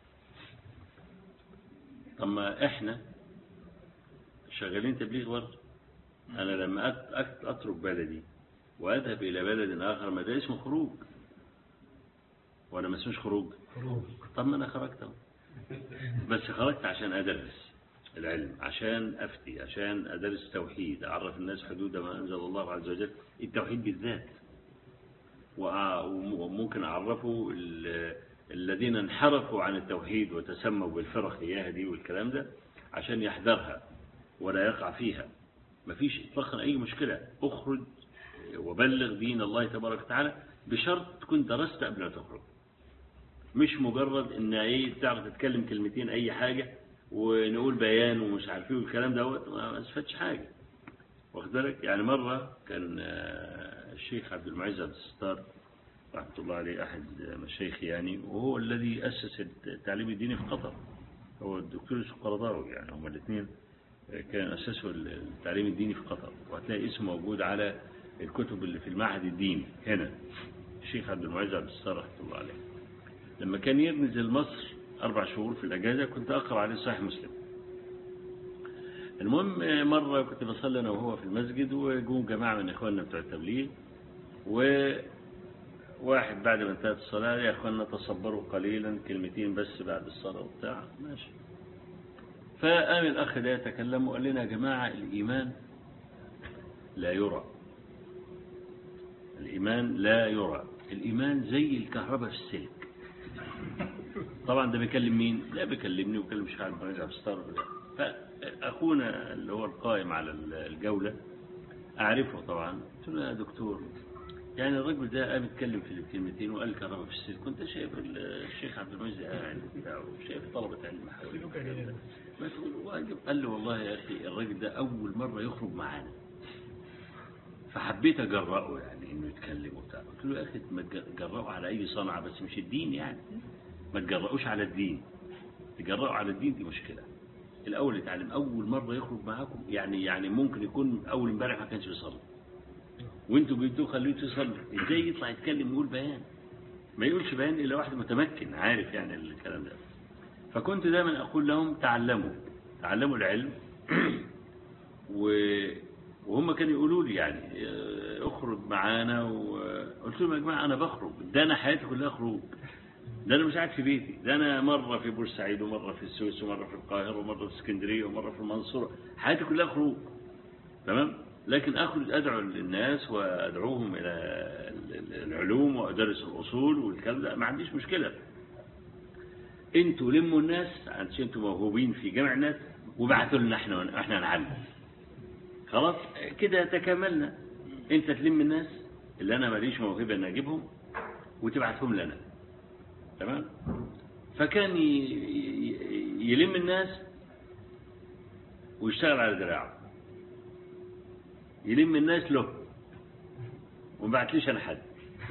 [SPEAKER 1] طب ما إحنا شغالين تبليغ برضه أنا لما أت- أت- أترك بلدي وأذهب إلى بلد آخر ما ده اسمه خروج ولا ما اسموش خروج طب ما أنا خرجت أهو بس خرجت عشان أدرس العلم عشان أفتي عشان أدرس توحيد أعرف الناس حدود ما أنزل الله عز وجل التوحيد بالذات وأ- وممكن أعرفه ال- الذين انحرفوا عن التوحيد وتسموا بالفرق إياها دي والكلام ده عشان يحذرها ولا يقع فيها مفيش إطلاقا أي مشكلة أخرج وبلغ دين الله تبارك وتعالى بشرط تكون درست قبل ما تخرج مش مجرد ان ايه تعرف تتكلم كلمتين اي حاجة ونقول بيان ومش عارف ايه والكلام دوت ما استفادش حاجة واخد بالك يعني مرة كان آه، الشيخ عبد المعز عبد الستار رحمة الله عليه أحد مشايخي يعني وهو الذي أسس التعليم الديني في قطر هو الدكتور يوسف قرضاوي يعني هما الاثنين كان أسسوا التعليم الديني في قطر وهتلاقي اسمه موجود على الكتب اللي في المعهد الديني هنا الشيخ عبد المعز عبد الستار رحمة الله عليه لما كان ينزل مصر أربع شهور في الأجازة كنت أقرأ عليه صحيح مسلم المهم مرة كنت بصلي أنا وهو في المسجد وجم جماعة من إخواننا بتوع التبليغ وواحد بعد ما انتهت الصلاة يا إخواننا تصبروا قليلا كلمتين بس بعد الصلاة وبتاع ماشي فقام الأخ ده يتكلم وقال لنا يا جماعة الإيمان لا يرى الإيمان لا يرى الإيمان زي الكهرباء في السلك طبعا ده بيكلم مين لا بيكلمني وبيكلم الشيخ عبد المعز عبد الستار أخونا اللي هو القائم على الجولة أعرفه طبعا قلت له يا دكتور يعني الرجل ده قام يتكلم في الكلمتين وقال كهرباء في السلك كنت شايف الشيخ عبد المجيد قاعد بتاعه شايف طلبة علم حواليه ما تقول واجب قال له والله يا أخي الراجل ده أول مرة يخرج معانا فحبيت أجرأه يعني إنه يتكلم وبتاع قلت له يا أخي ما تجرأه على أي صنعة بس مش الدين يعني ما تجرأوش على الدين تجرأوا على الدين دي مشكلة الأول يتعلم أول مرة يخرج معاكم يعني يعني ممكن يكون أول امبارح ما كانش بيصلي وانتوا جبتوه خلوه يصلي ازاي يطلع يتكلم ويقول بيان ما يقولش بيان الا واحد متمكن عارف يعني الكلام ده فكنت دايما اقول لهم تعلموا تعلموا العلم و وهم كانوا يقولوا لي يعني اه، اخرج معانا وقلت لهم يا جماعه انا بخرج ده انا حياتي كلها خروج ده انا مش قاعد في بيتي ده انا مره في بورسعيد ومره في السويس ومره في القاهره ومره في اسكندريه ومره في المنصوره حياتي كلها خروج تمام لكن اخرج ادعو الناس وادعوهم الى العلوم وادرس الاصول والكلام ده ما عنديش مشكله انتوا لموا الناس عشان انتوا موهوبين في جمع الناس وبعثوا لنا احنا احنا نعلم خلاص كده تكاملنا انت تلم الناس اللي انا ماليش موهبه ان اجيبهم وتبعثهم لنا تمام فكان ي- ي- يلم الناس ويشتغل على دراعه يلم الناس له وما بعتليش انا حد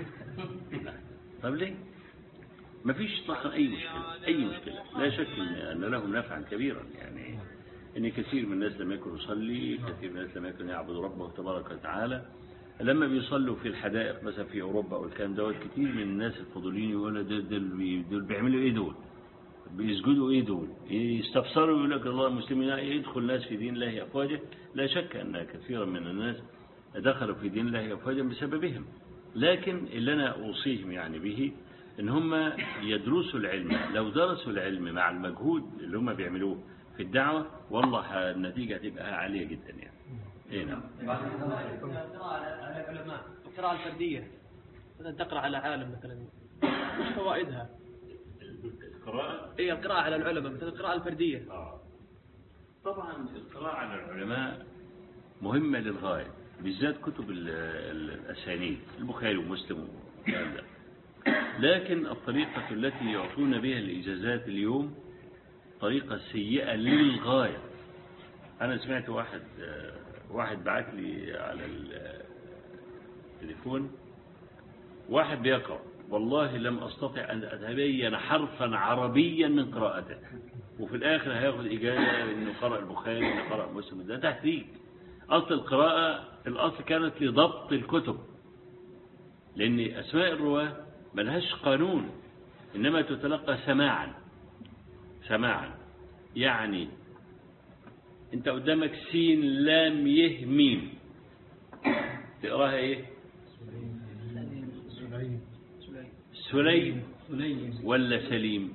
[SPEAKER 1] طب ليه ما فيش طبعا اي مشكله اي مشكله لا شك ان أن لهم نفعا كبيرا يعني ان كثير من الناس لم يكن يصلي كثير من الناس لم يكن يعبد ربه تبارك وتعالى لما بيصلوا في الحدائق مثلا في اوروبا او الكلام دوت كتير من الناس الفضوليين يقولوا دول, دول, بي- دول بيعملوا ايه دول بيسجدوا ايه دول يستفسروا يقول لك الله المسلمين يدخل الناس في دين الله افواجا لا شك ان كثيرا من الناس دخلوا في دين الله افواجا بسببهم لكن اللي انا اوصيهم يعني به ان هم يدرسوا العلم لو درسوا العلم مع المجهود اللي هم بيعملوه في الدعوه والله النتيجه هتبقى عاليه جدا يعني ايه نعم
[SPEAKER 8] القراءة على العلماء القراءة الفردية مثلا تقرأ على عالم مثلا ايش فوائدها؟
[SPEAKER 1] القراءة
[SPEAKER 8] اي القراءة على العلماء مثلا القراءة الفردية
[SPEAKER 1] طبعا القراءة على العلماء مهمة للغاية بالذات كتب ال- ال- الأسانيد البخاري ومسلم والكلام ده لكن الطريقة التي يعطون بها الإجازات اليوم طريقة سيئة للغاية أنا سمعت واحد آه، واحد بعت لي على التليفون واحد بيقرأ والله لم أستطع أن أتبين حرفا عربيا من قراءته وفي الآخر هياخد إجازة إنه قرأ البخاري إنه قرأ مسلم ده تهديد أصل القراءة الأصل كانت لضبط الكتب لأن أسماء الرواة ملهاش قانون إنما تتلقى سماعا سماعا يعني أنت قدامك سين لام يه ميم تقراها إيه سليم ولا سليم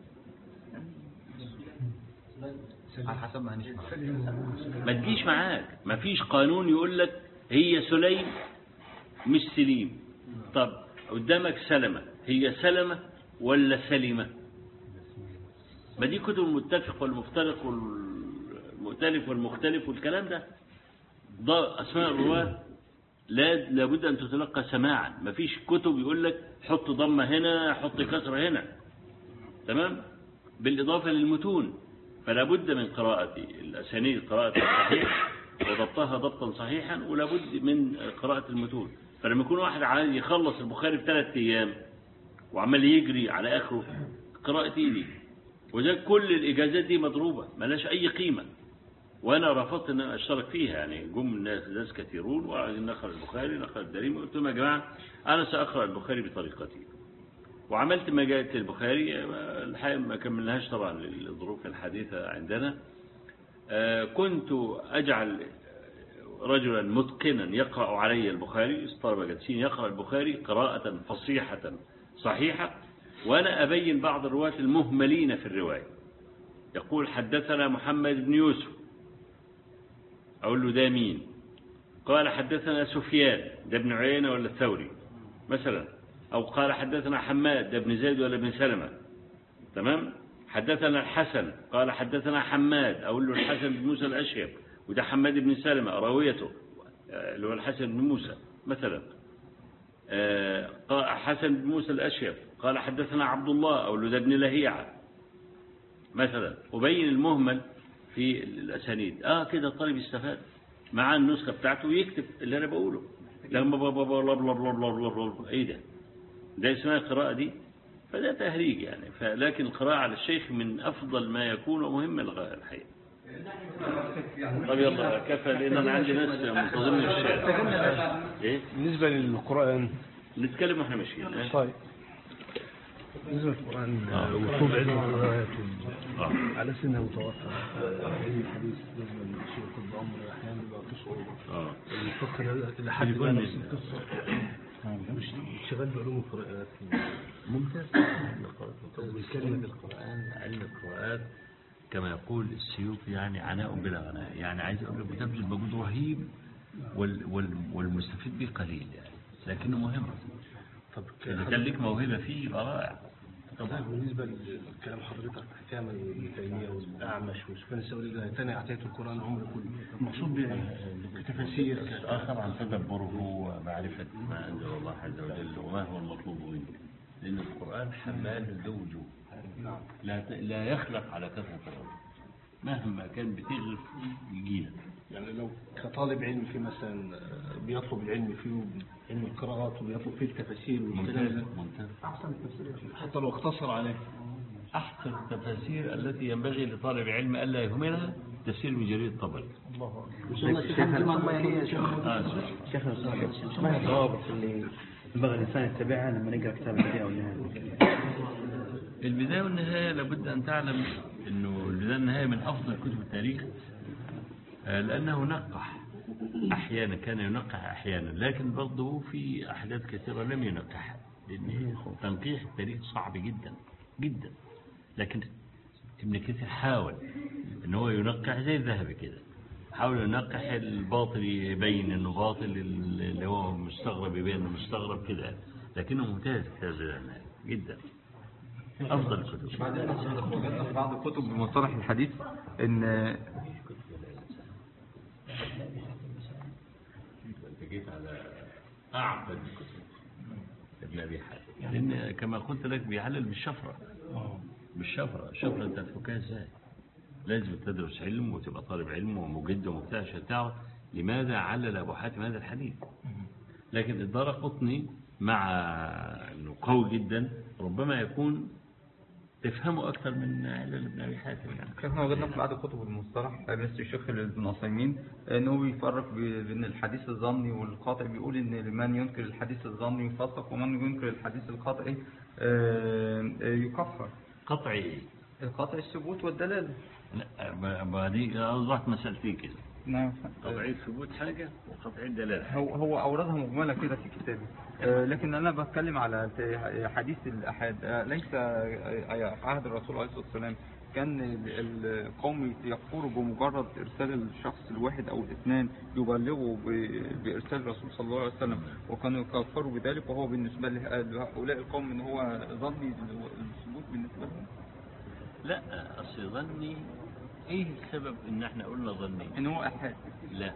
[SPEAKER 7] على حسب ما هنسمع
[SPEAKER 1] ما تجيش معاك ما فيش قانون يقول لك هي سليم مش سليم طب قدامك سلمة هي سلمة ولا سلمة ما دي كتب المتفق والمفترق والمؤتلف والمختلف والكلام ده ده أسماء الرواة لا لابد أن تتلقى سماعا ما فيش كتب يقول لك حط ضمة هنا حط كسرة هنا تمام بالإضافة للمتون فلا بد من قراءة الأسانيد قراءة صحيح وضبطها ضبطا صحيحا ولا بد من قراءة المتون فلما يكون واحد عايز يخلص البخاري في ثلاث أيام وعمال يجري على آخره قراءة إيه دي وده كل الإجازات دي مضروبة ملاش أي قيمة وأنا رفضت أن أنا أشترك فيها يعني جم الناس ناس كثيرون وعايزين نقرأ البخاري نقرأ الدريم قلت لهم يا جماعة أنا سأقرأ البخاري بطريقتي وعملت مجالة البخاري الحقيقة ما كملناهاش طبعا للظروف الحديثة عندنا آه، كنت أجعل رجلا متقنا يقرأ علي البخاري الطلبة جالسين يقرأ البخاري قراءة فصيحة صحيحة وأنا أبين بعض الرواة المهملين في الرواية يقول حدثنا محمد بن يوسف أقول له ده مين قال حدثنا سفيان ده ابن عيينة ولا الثوري مثلا أو قال حدثنا حماد ده ابن زيد ولا ابن سلمة تمام حدثنا الحسن قال حدثنا حماد أقول له الحسن بن موسى الأشهب وده حماد بن سلمة راويته آه، اللي هو الحسن بن موسى مثلا آه، قال حسن بن موسى الأشهب قال حدثنا عبد الله أو ده ابن لهيعة مثلا وبين المهمل في الأسانيد آه كده الطالب يستفاد مع النسخة بتاعته ويكتب اللي أنا بقوله لما بابا بلا بلا بلا بلا بلا بلا إيه ده ده اسمها القراءة دي فده تهريج يعني فلكن القراءة على الشيخ من أفضل ما يكون ومهم للغاية الحقيقة طب يلا كفى لأن أنا عندي ناس منتظرين في الشارع إيه؟
[SPEAKER 11] بالنسبة للقرآن
[SPEAKER 1] نتكلم واحنا ماشيين إيه؟
[SPEAKER 11] طيب بالنسبة للقرآن وصول علم الروايات
[SPEAKER 1] آه.
[SPEAKER 11] على سنة متوفر علم الحديث لازم الشيخ الأمر أحيانا بيبقى قصة
[SPEAKER 1] آه.
[SPEAKER 11] الفقه إلى حد ما نفس القصة مش شغال بعلوم القراءات
[SPEAKER 12] ممتاز طب كلمة القرآن علم القراءات كما يقول السيوطي يعني عناء بلا غناء يعني عايز اقول لك بتبذل مجهود رهيب وال وال والمستفيد به قليل يعني لكنه مهم
[SPEAKER 11] طب
[SPEAKER 12] اذا كان لك موهبه فيه يبقى رائع
[SPEAKER 11] طب بالنسبة لكلام حضرتك أحكام ابن تيمية والأعمش وسفيان الثوري ده تاني أعطيته القرآن عمره كله المقصود بتفاسير
[SPEAKER 12] اه طبعا تدبره ومعرفه ما انزل الله عز وجل وما هو المطلوب منه لان القران حمال ذو وجوه لا ت- لا يخلق على كثره الرد مهما كان بتغرف يجيلك
[SPEAKER 11] يعني لو كطالب علم في مثلا بيطلب العلم فيه علم القراءات وبيطلب فيه التفاسير والكلام
[SPEAKER 12] ممتاز
[SPEAKER 11] ده
[SPEAKER 12] ممتاز
[SPEAKER 11] أحسن التفسير حتى لو اقتصر عليه
[SPEAKER 12] أحسن التفاسير التي ينبغي لطالب علم ألا يهملها تفسير من جرير الطبري
[SPEAKER 9] الله الشيخ محمد مالكية يا شيخ
[SPEAKER 12] آه
[SPEAKER 13] شيخ ما هي الضوابط اللي ينبغي الإنسان يتبعها لما يقرأ كتاب البداية والنهاية؟
[SPEAKER 12] البداية والنهاية لابد أن تعلم أنه البداية والنهاية من أفضل كتب التاريخ آه، لأنه نقح أحيانا كان ينقح أحيانا لكن برضه في أحداث كثيرة لم ينقحها لأن تنقيح التاريخ صعب جدا جدا لكن ابن كثير حاول ان هو ينقح زي الذهبي كده حاول ينقح الباطل يبين انه باطل اللي هو مستغرب يبين انه مستغرب كده لكنه ممتاز كتاب ده جدا افضل الكتب
[SPEAKER 14] بعدين وجدنا في بعض الكتب بمصطلح الحديث ان
[SPEAKER 12] انت جيت على اعقد الكتب ابن ابي حاتم لان كما قلت لك بيعلل بالشفره بالشفره الشفره انت هتفكها ازاي لازم تدرس علم وتبقى طالب علم ومجد ومبتدع عشان تعرف لماذا علل ابو حاتم هذا الحديث لكن الدار قطني مع انه قوي جدا ربما يكون تفهمه اكثر من علل ابن ابي حاتم يعني
[SPEAKER 14] احنا وجدنا في بعض كتب المصطلح مثل الشيخ ابن عثيمين انه بيفرق بين الحديث الظني والقاطع بيقول ان من ينكر الحديث الظني يفسق ومن ينكر الحديث القاطعي آه، آه، يكفر
[SPEAKER 12] قطعي ايه؟
[SPEAKER 14] القاطع الثبوت والدلاله
[SPEAKER 12] لا ما- ما دي اصبحت مسألتين كده
[SPEAKER 14] نعم
[SPEAKER 12] قطعي الثبوت حاجه وقطعي الدلاله
[SPEAKER 14] هو هو اوردها مجمله كده في كتابه آه، لكن انا بتكلم على ت- حديث الاحاد آه، ليس آه، في عهد الرسول عليه الصلاه والسلام كان ال- القوم يكفروا بمجرد ارسال الشخص الواحد او الاثنان يبلغوا ب- بارسال الرسول صلى الله عليه وسلم وكانوا يكفروا بذلك وهو بالنسبه له- لهؤلاء القوم ان هو ظني الثبوت بالنسبه لهم
[SPEAKER 12] لا اصل ظني ايه السبب ان احنا قلنا ظني
[SPEAKER 14] ان هو احاد
[SPEAKER 12] لا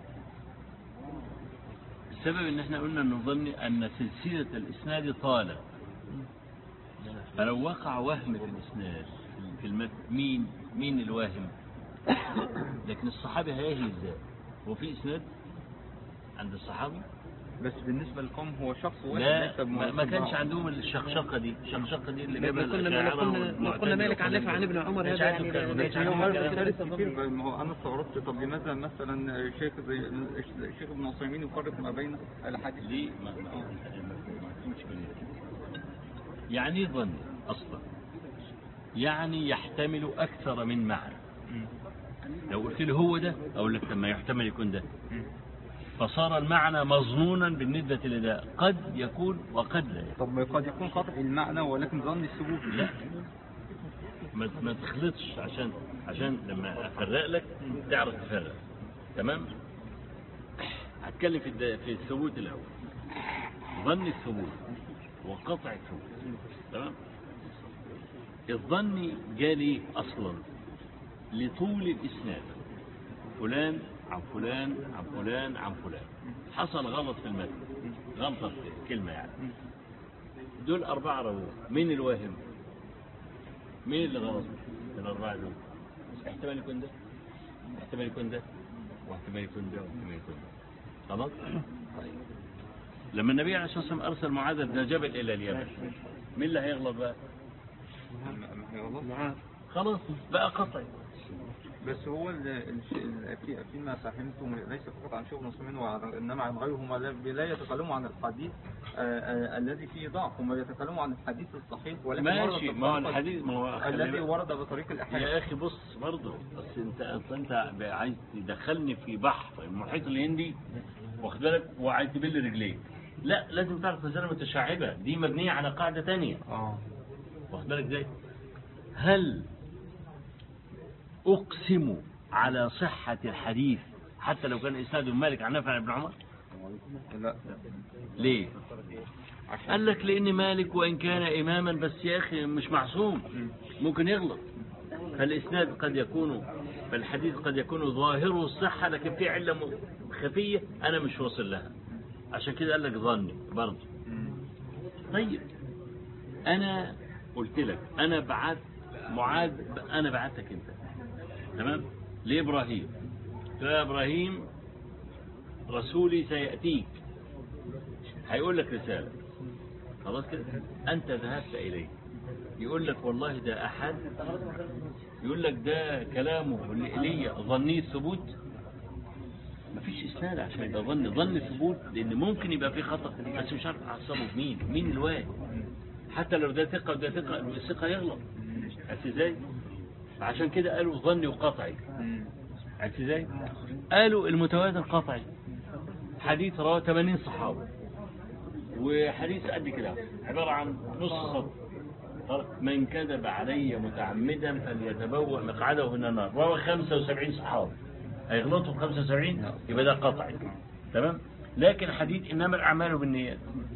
[SPEAKER 12] السبب ان احنا قلنا انه ظني ان سلسله الاسناد طالت فلو وقع وهم في الاسناد في المتن مين مين الواهم لكن الصحابي هيهي ازاي هو في اسناد عند الصحابي
[SPEAKER 14] بس بالنسبه للقوم هو شخص واحد
[SPEAKER 12] لا
[SPEAKER 14] ليس
[SPEAKER 12] ما, ما
[SPEAKER 14] بمؤثر
[SPEAKER 12] كانش
[SPEAKER 14] معه.
[SPEAKER 12] عندهم الشقشقه دي الشقشقه دي اللي
[SPEAKER 9] لو
[SPEAKER 12] جابها
[SPEAKER 9] قلنا- لو
[SPEAKER 12] الأشاعرة
[SPEAKER 9] قلنا- لو قلنا
[SPEAKER 12] والمعتزلة
[SPEAKER 9] مالك عن
[SPEAKER 12] والكلام
[SPEAKER 9] نافع عن
[SPEAKER 12] ده.
[SPEAKER 9] ابن عمر
[SPEAKER 12] كانش
[SPEAKER 9] هذا
[SPEAKER 12] عنده
[SPEAKER 9] يعني
[SPEAKER 12] الكلام ده.
[SPEAKER 9] ليس
[SPEAKER 12] كانش
[SPEAKER 9] له
[SPEAKER 12] عنده
[SPEAKER 9] مرة
[SPEAKER 12] الكلام ده.
[SPEAKER 9] ثالثة
[SPEAKER 14] كتير ما هو انا استغربت طب لماذا مثلا شيخ زي الشيخ ابن عثيمين يفرق ما بين الاحاديث
[SPEAKER 12] ليه ما ما- ما- ما فهمتش كلمة. يعني إيه ظن اصلا يعني يحتمل اكثر من معنى لو قلت لي هو ده اقول لك طب ما يحتمل يكون ده فصار المعنى مظنونا بالنسبة لده قد يكون وقد لا يكون
[SPEAKER 14] طب قد يكون قطع المعنى ولكن ظن الثبوت
[SPEAKER 12] لا ما ما تخلطش عشان عشان لما افرق لك تعرف تفرق تمام هتكلم في الد- في الثبوت الاول ظن الثبوت وقطع الثبوت تمام الظني جالي أصلا لطول الإسناد فلان عن فلان عن فلان عن فلان حصل غلط في المتن غلطة في كلمة يعني دول أربعة رواه مين الواهم مين اللي غلط في الأربعة دول احتمال يكون ده احتمال يكون ده واحتمال يكون ده واحتمال يكون ده خلاص طيب لما النبي عليه الصلاة والسلام أرسل معاذ بن جبل إلى اليمن مين اللي هيغلط بقى
[SPEAKER 14] معاذ
[SPEAKER 12] خلاص بقى قطعي
[SPEAKER 14] بس هو ال- الشيء ال- في- فيما فهمته ليس فقط عن شيخ مسلمين وعن- انما عن غيرهم لا- لا يتكلموا عن الحديث آه، آه، الذي فيه ضعف هم يتكلموا عن الحديث الصحيح ولكن
[SPEAKER 12] ماشي
[SPEAKER 14] ورد
[SPEAKER 12] ما هو
[SPEAKER 14] بالطريقة
[SPEAKER 12] الحديث ما هو خلي
[SPEAKER 14] الذي
[SPEAKER 12] بالك.
[SPEAKER 14] ورد بطريق الاحاد
[SPEAKER 12] يا اخي بص برضه بس انت أصل انت عايز تدخلني في بحر المحيط الهندي واخد بالك وعايز تبل رجليك لا لازم تعرف مسألة متشعبة دي مبنية على قاعدة تانية
[SPEAKER 14] اه
[SPEAKER 12] واخد بالك ازاي هل اقسم على صحة الحديث حتى لو كان اسناده مالك عن نافع عن ابن عمر
[SPEAKER 14] لا
[SPEAKER 12] ليه قال لك لان مالك وان كان اماما بس يا اخي مش معصوم ممكن يغلط فالاسناد قد يكون فالحديث قد يكون ظاهره الصحه لكن في عله م- خفيه انا مش واصل لها عشان كده قال لك ظني برضه طيب انا قلت لك انا بعت معاذ انا بعتك انت تمام لابراهيم قلت له يا ابراهيم رسولي سياتيك هيقول لك رسالة خلاص كده أنت ذهبت إليه يقول لك والله ده أحد يقول لك ده كلامه لي ظني الثبوت مفيش إسناد عشان يبقى ظن ظن ثبوت لأن ممكن يبقى في خطأ بس مش عارف أعصبه مين مين الواحد حتى لو ده ثقة وده ثقة الثقة يغلط عرفت إزاي؟ عشان كده قالوا ظني وقطعي عرفت إزاي؟ قالوا المتواتر قطعي حديث رواه 80 صحابي وحديث قد كده عبارة عن نص سطر قال من كذب علي متعمدا فليتبوأ مقعده من النار روى 75 صحابي هيغلطوا في 75 يبقى ده قطعي تمام لكن حديث انما الاعمال بالنيات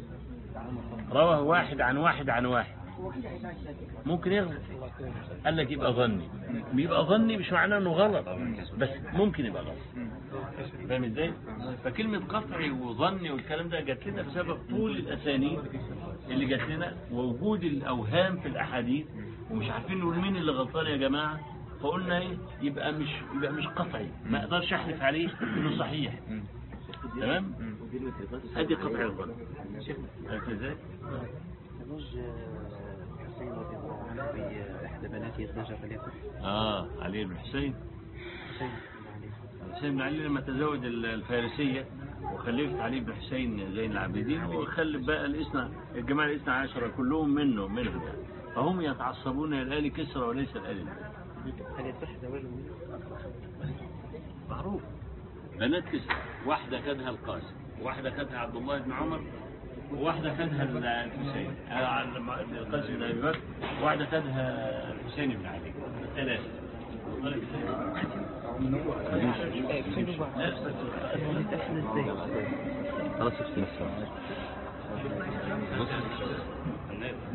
[SPEAKER 12] رواه واحد عن واحد عن واحد ممكن يغلط قال لك يبقى ظني بيبقى ظني مش معناه انه غلط بس ممكن يبقى غلط فاهم ازاي؟ فكلمة قطعي وظني والكلام ده جات لنا بسبب طول الأسانيد اللي جات لنا ووجود الأوهام في الأحاديث ومش عارفين نقول مين اللي غلطان يا جماعة فقلنا ايه يبقى مش يبقى مش قطعي ما اقدرش احلف عليه انه صحيح تمام؟ ادي قطعي الظن عرفت ازاي؟
[SPEAKER 15] تزوج حسين رضي الله عنه بإحدى بناته يتزوج عليه
[SPEAKER 12] اه علي بن حسين
[SPEAKER 15] حسين
[SPEAKER 12] حسين بن علي لما تزوج الفارسية وخلفت علي بن حسين زين العابدين وخلف بقى الاثنى الجماعة الاثنى عشرة كلهم منه منهم يعني فهم يتعصبون إلى آل كسرى وليس الآل
[SPEAKER 15] هل يصح زواجه منه؟
[SPEAKER 12] معروف بنات كسرى واحدة خدها القاسم واحدة خدها عبد الله بن عمر وواحدة خدها الحسين آه، القاسم بن أبي بكر واحدة خدها الحسين بن علي ثلاثة
[SPEAKER 10] خلاص افصل